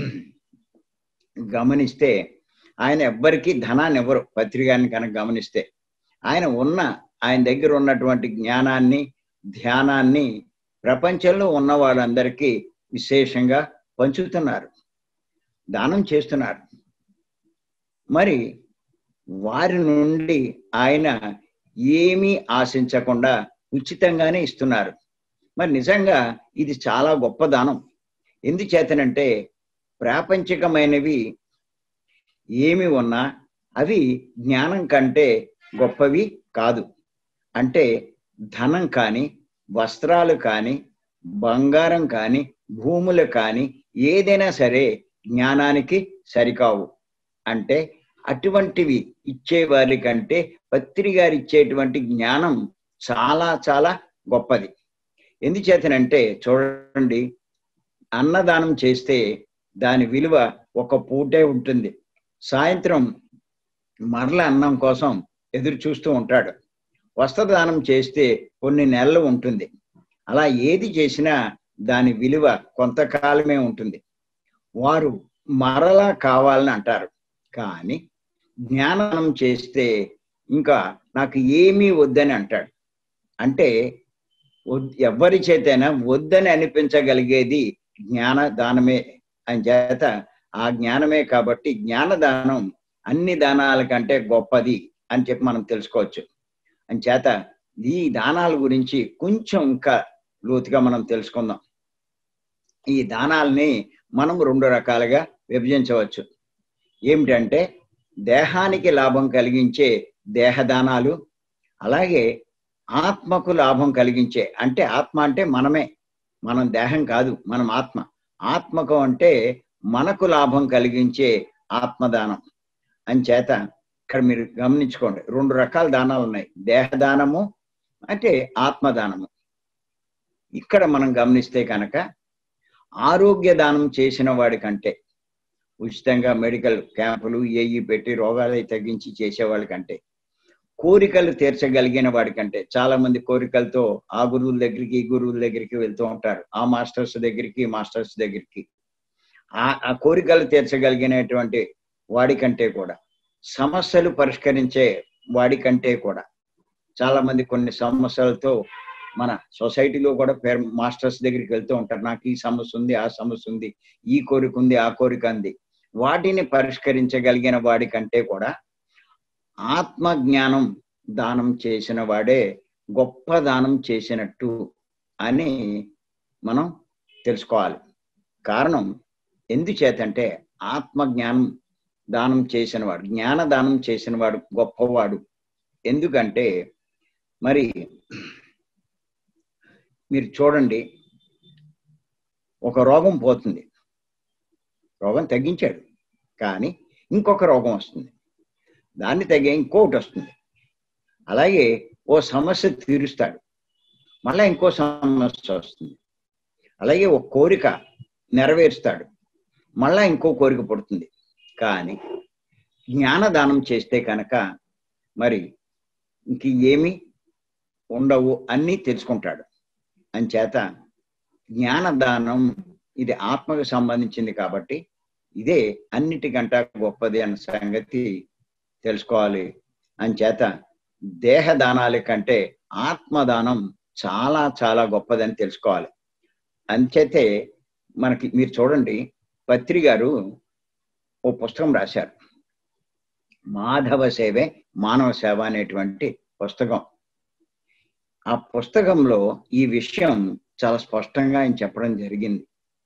గమనిస్తే ఆయన ఎవ్వరికీ ధనాన్ని ఎవరు పత్రికాన్ని కనుక గమనిస్తే ఆయన ఉన్న ఆయన దగ్గర ఉన్నటువంటి జ్ఞానాన్ని ధ్యానాన్ని ప్రపంచంలో ఉన్న వాళ్ళందరికీ విశేషంగా పంచుతున్నారు దానం చేస్తున్నారు మరి వారి నుండి ఆయన ఏమీ ఆశించకుండా ఉచితంగానే ఇస్తున్నారు మరి నిజంగా ఇది చాలా గొప్ప దానం ఎందుచేతనంటే ప్రాపంచికమైనవి ఏమి ఉన్నా అవి జ్ఞానం కంటే గొప్పవి కాదు అంటే ధనం కానీ వస్త్రాలు కానీ బంగారం కానీ భూములు కానీ ఏదైనా సరే జ్ఞానానికి సరికావు అంటే అటువంటివి ఇచ్చేవారి కంటే పత్రి గారు ఇచ్చేటువంటి జ్ఞానం చాలా చాలా గొప్పది ఎందుచేతనంటే చూడండి అన్నదానం చేస్తే దాని విలువ ఒక పూటే ఉంటుంది సాయంత్రం మరల అన్నం కోసం ఎదురు చూస్తూ ఉంటాడు వస్త్రదానం చేస్తే కొన్ని నెలలు ఉంటుంది అలా ఏది చేసినా దాని విలువ కొంతకాలమే ఉంటుంది వారు మరలా కావాలని అంటారు కానీ జ్ఞానం చేస్తే ఇంకా నాకు ఏమీ వద్దని అంటాడు అంటే వద్- ఎవ్వరి చేతైనా వద్దని అనిపించగలిగేది జ్ఞాన దానమే అని చేత ఆ జ్ఞానమే కాబట్టి జ్ఞానదానం అన్ని దానాల కంటే గొప్పది అని చెప్పి మనం తెలుసుకోవచ్చు అని చేత ఈ దానాల గురించి కొంచెం ఇంకా లోతుగా మనం తెలుసుకుందాం ఈ దానాల్ని మనం రెండు రకాలుగా విభజించవచ్చు ఏమిటంటే దేహానికి లాభం కలిగించే దేహదానాలు అలాగే ఆత్మకు లాభం కలిగించే అంటే ఆత్మ అంటే మనమే మనం దేహం కాదు మనం ఆత్మ ఆత్మకు అంటే మనకు లాభం కలిగించే ఆత్మదానం అంచేత ఇక్కడ మీరు గమనించుకోండి రెండు రకాల దానాలు ఉన్నాయి దేహదానము అంటే ఆత్మదానము ఇక్కడ మనం గమనిస్తే కనుక ఆరోగ్య దానం చేసిన వాడి కంటే ఉచితంగా మెడికల్ క్యాంపులు ఏఈ పెట్టి రోగాలు తగ్గించి చేసేవాళ్ళ కంటే కోరికలు తీర్చగలిగిన వాడికంటే చాలా మంది కోరికలతో ఆ గురువుల దగ్గరికి ఈ గురువుల దగ్గరికి వెళ్తూ ఉంటారు ఆ మాస్టర్స్ దగ్గరికి ఈ మాస్టర్స్ దగ్గరికి ఆ ఆ కోరికలు తీర్చగలిగినటువంటి వాడికంటే కూడా సమస్యలు పరిష్కరించే వాడికంటే కూడా చాలా మంది కొన్ని సమస్యలతో మన సొసైటీలో కూడా పేరు మాస్టర్స్ దగ్గరికి వెళ్తూ ఉంటారు నాకు ఈ సమస్య ఉంది ఆ సమస్య ఉంది ఈ కోరిక ఉంది ఆ కోరిక ఉంది వాటిని పరిష్కరించగలిగిన వాడికంటే కూడా ఆత్మ జ్ఞానం దానం చేసిన వాడే గొప్ప దానం చేసినట్టు అని మనం తెలుసుకోవాలి కారణం ఎందుచేతంటే ఆత్మ జ్ఞానం దానం చేసినవాడు జ్ఞాన దానం చేసినవాడు గొప్పవాడు ఎందుకంటే మరి మీరు చూడండి ఒక రోగం పోతుంది రోగం తగ్గించాడు కానీ ఇంకొక రోగం వస్తుంది దాన్ని తగ్గే ఇంకొకటి వస్తుంది అలాగే ఓ సమస్య తీరుస్తాడు మళ్ళా ఇంకో సమస్య వస్తుంది అలాగే ఒక కోరిక నెరవేరుస్తాడు మళ్ళా ఇంకో కోరిక పుడుతుంది కానీ జ్ఞానదానం చేస్తే కనుక మరి ఇంక ఏమి ఉండవు అన్నీ తెలుసుకుంటాడు అంచేత జ్ఞానదానం ఇది ఆత్మకు సంబంధించింది కాబట్టి ఇదే అన్నిటికంటే గొప్పది అన్న సంగతి తెలుసుకోవాలి అంచేత దేహదానాల కంటే ఆత్మదానం చాలా చాలా గొప్పదని తెలుసుకోవాలి అంచేతే మనకి మీరు చూడండి పత్రి గారు ఓ పుస్తకం రాశారు మాధవ సేవే మానవ సేవ అనేటువంటి పుస్తకం ఆ పుస్తకంలో ఈ విషయం చాలా స్పష్టంగా ఆయన చెప్పడం జరిగింది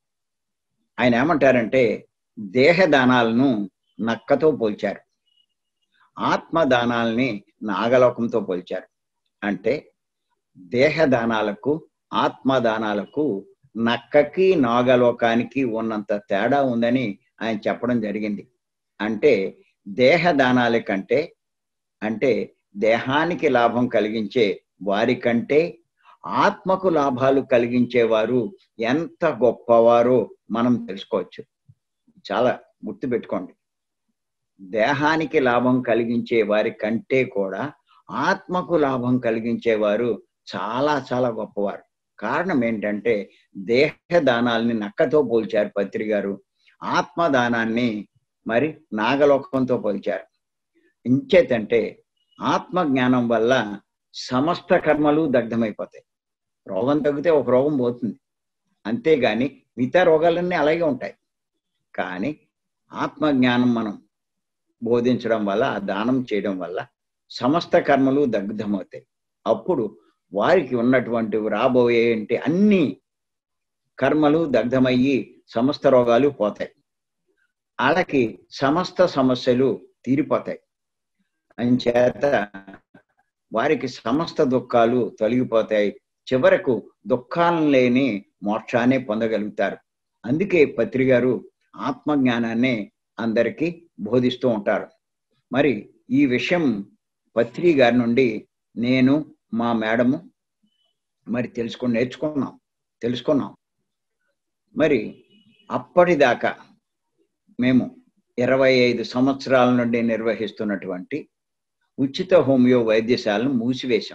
ఆయన ఏమంటారంటే దేహదానాలను నక్కతో పోల్చారు ఆత్మదానాల్ని నాగలోకంతో పోల్చారు అంటే దేహదానాలకు ఆత్మదానాలకు నక్కకి నాగలోకానికి ఉన్నంత తేడా ఉందని ఆయన చెప్పడం జరిగింది అంటే దేహదానాల కంటే అంటే దేహానికి లాభం కలిగించే వారి కంటే ఆత్మకు లాభాలు కలిగించేవారు ఎంత గొప్పవారో మనం తెలుసుకోవచ్చు చాలా గుర్తుపెట్టుకోండి దేహానికి లాభం కలిగించే వారి కంటే కూడా ఆత్మకు లాభం కలిగించేవారు చాలా చాలా గొప్పవారు కారణం ఏంటంటే దేహ దానాల్ని నక్కతో పోల్చారు పత్రి గారు ఆత్మదానాన్ని మరి నాగలోకంతో పోల్చారు ఇంచేతంటే ఆత్మ జ్ఞానం వల్ల సమస్త కర్మలు దగ్ధమైపోతాయి రోగం తగ్గితే ఒక రోగం పోతుంది అంతేగాని మిగతా రోగాలన్నీ అలాగే ఉంటాయి కానీ ఆత్మ జ్ఞానం మనం బోధించడం వల్ల ఆ దానం చేయడం వల్ల సమస్త కర్మలు దగ్ధమవుతాయి అప్పుడు వారికి ఉన్నటువంటి రాబోయే అంటే అన్ని కర్మలు దగ్ధమయ్యి సమస్త రోగాలు పోతాయి వాళ్ళకి సమస్త సమస్యలు తీరిపోతాయి అంచేత వారికి సమస్త దుఃఖాలు తొలగిపోతాయి చివరకు దుఃఖాలను లేని మోక్షాన్ని పొందగలుగుతారు అందుకే పత్రి గారు ఆత్మజ్ఞానాన్ని అందరికీ బోధిస్తూ ఉంటారు మరి ఈ విషయం పత్రి గారి నుండి నేను మా మేడము మరి తెలుసుకుని నేర్చుకున్నాం తెలుసుకున్నాం మరి అప్పటిదాకా మేము ఇరవై ఐదు సంవత్సరాల నుండి నిర్వహిస్తున్నటువంటి ఉచిత హోమియో వైద్యశాలను మూసివేశాం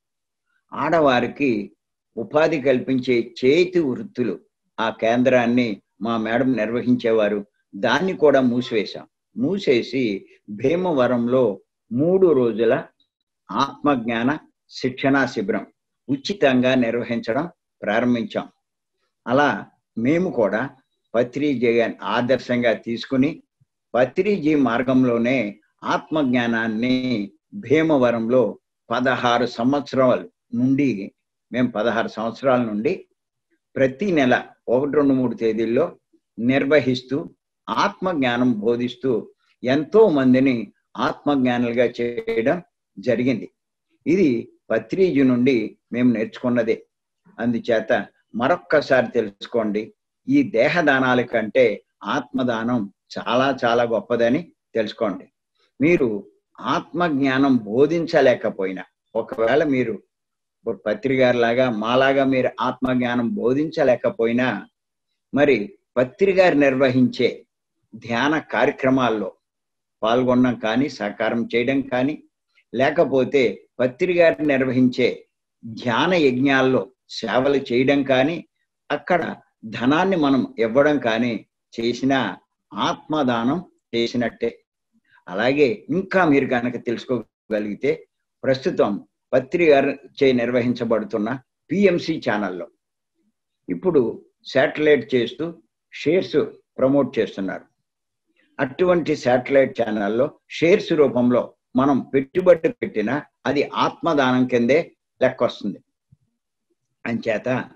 ఆడవారికి ఉపాధి కల్పించే చేతి వృత్తులు ఆ కేంద్రాన్ని మా మేడం నిర్వహించేవారు దాన్ని కూడా మూసివేశాం మూసేసి భీమవరంలో మూడు రోజుల ఆత్మజ్ఞాన శిక్షణా శిబిరం ఉచితంగా నిర్వహించడం ప్రారంభించాం అలా మేము కూడా పత్రిజీ ఆదర్శంగా తీసుకుని పత్రిజీ మార్గంలోనే ఆత్మజ్ఞానాన్ని భీమవరంలో పదహారు సంవత్సరాల నుండి మేము పదహారు సంవత్సరాల నుండి ప్రతి నెల ఒకటి రెండు మూడు తేదీల్లో నిర్వహిస్తూ ఆత్మజ్ఞానం బోధిస్తూ ఎంతో మందిని ఆత్మజ్ఞానులుగా చేయడం జరిగింది ఇది పత్రిజీ నుండి మేము నేర్చుకున్నదే అందుచేత మరొక్కసారి తెలుసుకోండి ఈ దేహదానాల కంటే ఆత్మదానం చాలా చాలా గొప్పదని తెలుసుకోండి మీరు ఆత్మజ్ఞానం బోధించలేకపోయినా ఒకవేళ మీరు పత్రిగారిలాగా మాలాగా మీరు ఆత్మజ్ఞానం బోధించలేకపోయినా మరి పత్రిగారు నిర్వహించే ధ్యాన కార్యక్రమాల్లో పాల్గొనడం కానీ సహకారం చేయడం కానీ లేకపోతే పత్రిగారు నిర్వహించే ధ్యాన యజ్ఞాల్లో సేవలు చేయడం కానీ అక్కడ ధనాన్ని మనం ఇవ్వడం కానీ చేసిన ఆత్మదానం చేసినట్టే అలాగే ఇంకా మీరు కనుక తెలుసుకోగలిగితే ప్రస్తుతం పత్రిక చే నిర్వహించబడుతున్న పిఎంసి ఛానల్లో ఇప్పుడు శాటిలైట్ చేస్తూ షేర్స్ ప్రమోట్ చేస్తున్నారు అటువంటి శాటిలైట్ ఛానల్లో షేర్స్ రూపంలో మనం పెట్టుబడి పెట్టినా అది ఆత్మదానం కిందే లెక్క వస్తుంది అంచేత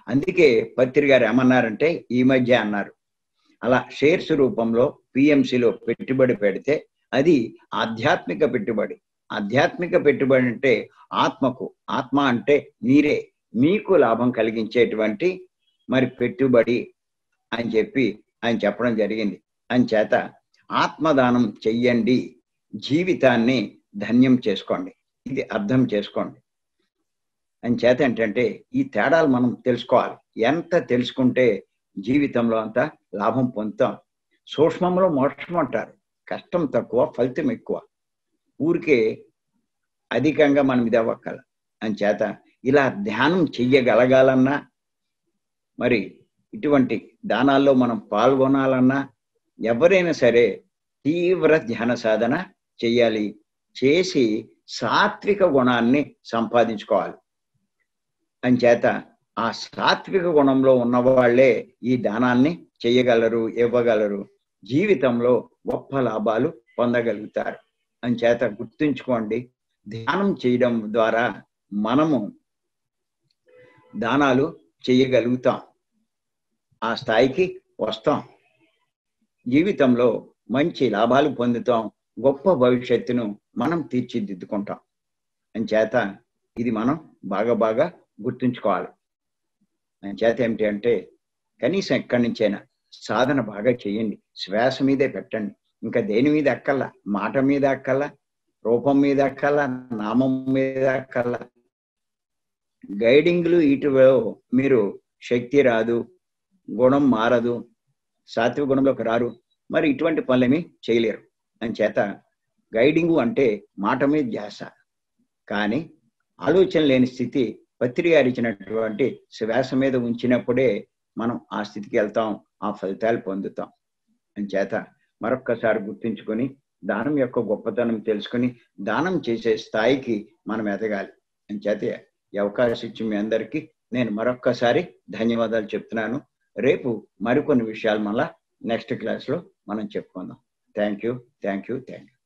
అందుకే పత్రి గారు ఏమన్నారంటే ఈ మధ్య అన్నారు అలా షేర్స్ రూపంలో పిఎంసిలో పెట్టుబడి పెడితే అది ఆధ్యాత్మిక పెట్టుబడి ఆధ్యాత్మిక పెట్టుబడి అంటే ఆత్మకు ఆత్మ అంటే మీరే మీకు లాభం కలిగించేటువంటి మరి పెట్టుబడి అని చెప్పి ఆయన చెప్పడం జరిగింది అని చేత ఆత్మదానం చెయ్యండి జీవితాన్ని ధన్యం చేసుకోండి ఇది అర్థం చేసుకోండి అని చేత ఏంటంటే ఈ తేడాలు మనం తెలుసుకోవాలి ఎంత తెలుసుకుంటే జీవితంలో అంత లాభం పొందుతాం సూక్ష్మంలో మోక్షం అంటారు కష్టం తక్కువ ఫలితం ఎక్కువ ఊరికే అధికంగా మనం ఇది అవ్వక్కల అని చేత ఇలా ధ్యానం చెయ్యగలగాలన్నా మరి ఇటువంటి దానాల్లో మనం పాల్గొనాలన్నా ఎవరైనా సరే తీవ్ర ధ్యాన సాధన చెయ్యాలి చేసి సాత్విక గుణాన్ని సంపాదించుకోవాలి అంచేత ఆ సాత్విక గుణంలో ఉన్న వాళ్ళే ఈ దానాన్ని చేయగలరు ఇవ్వగలరు జీవితంలో గొప్ప లాభాలు పొందగలుగుతారు అంచేత గుర్తుంచుకోండి ధ్యానం చేయడం ద్వారా మనము దానాలు చేయగలుగుతాం ఆ స్థాయికి వస్తాం జీవితంలో మంచి లాభాలు పొందుతాం గొప్ప భవిష్యత్తును మనం తీర్చిదిద్దుకుంటాం అంచేత ఇది మనం బాగా బాగా గుర్తుంచుకోవాలి అంచేత ఏమిటి అంటే కనీసం ఎక్కడి నుంచైనా సాధన బాగా చేయండి శ్వాస మీదే పెట్టండి ఇంకా దేని మీద ఎక్కల్లా మాట మీద ఎక్కల్లా రూపం మీద ఎక్కల్లా నామం మీద ఎక్కల్లా గైడింగ్లు ఇటువో మీరు శక్తి రాదు గుణం మారదు సాత్విక గుణంలోకి రారు మరి ఇటువంటి పనులేమీ చేయలేరు అని చేత గైడింగు అంటే మాట మీద ధ్యాస కానీ ఆలోచన లేని స్థితి పత్రి గారు ఇచ్చినటువంటి శ్వాస మీద ఉంచినప్పుడే మనం ఆ స్థితికి వెళ్తాం ఆ ఫలితాలు పొందుతాం అని చేత మరొక్కసారి గుర్తుంచుకొని దానం యొక్క గొప్పతనం తెలుసుకొని దానం చేసే స్థాయికి మనం ఎదగాలి అని చేత ఈ అవకాశం ఇచ్చి మీ అందరికీ నేను మరొక్కసారి ధన్యవాదాలు చెప్తున్నాను రేపు మరికొన్ని విషయాలు మళ్ళా నెక్స్ట్ క్లాస్లో మనం చెప్పుకుందాం thank you thank you thank you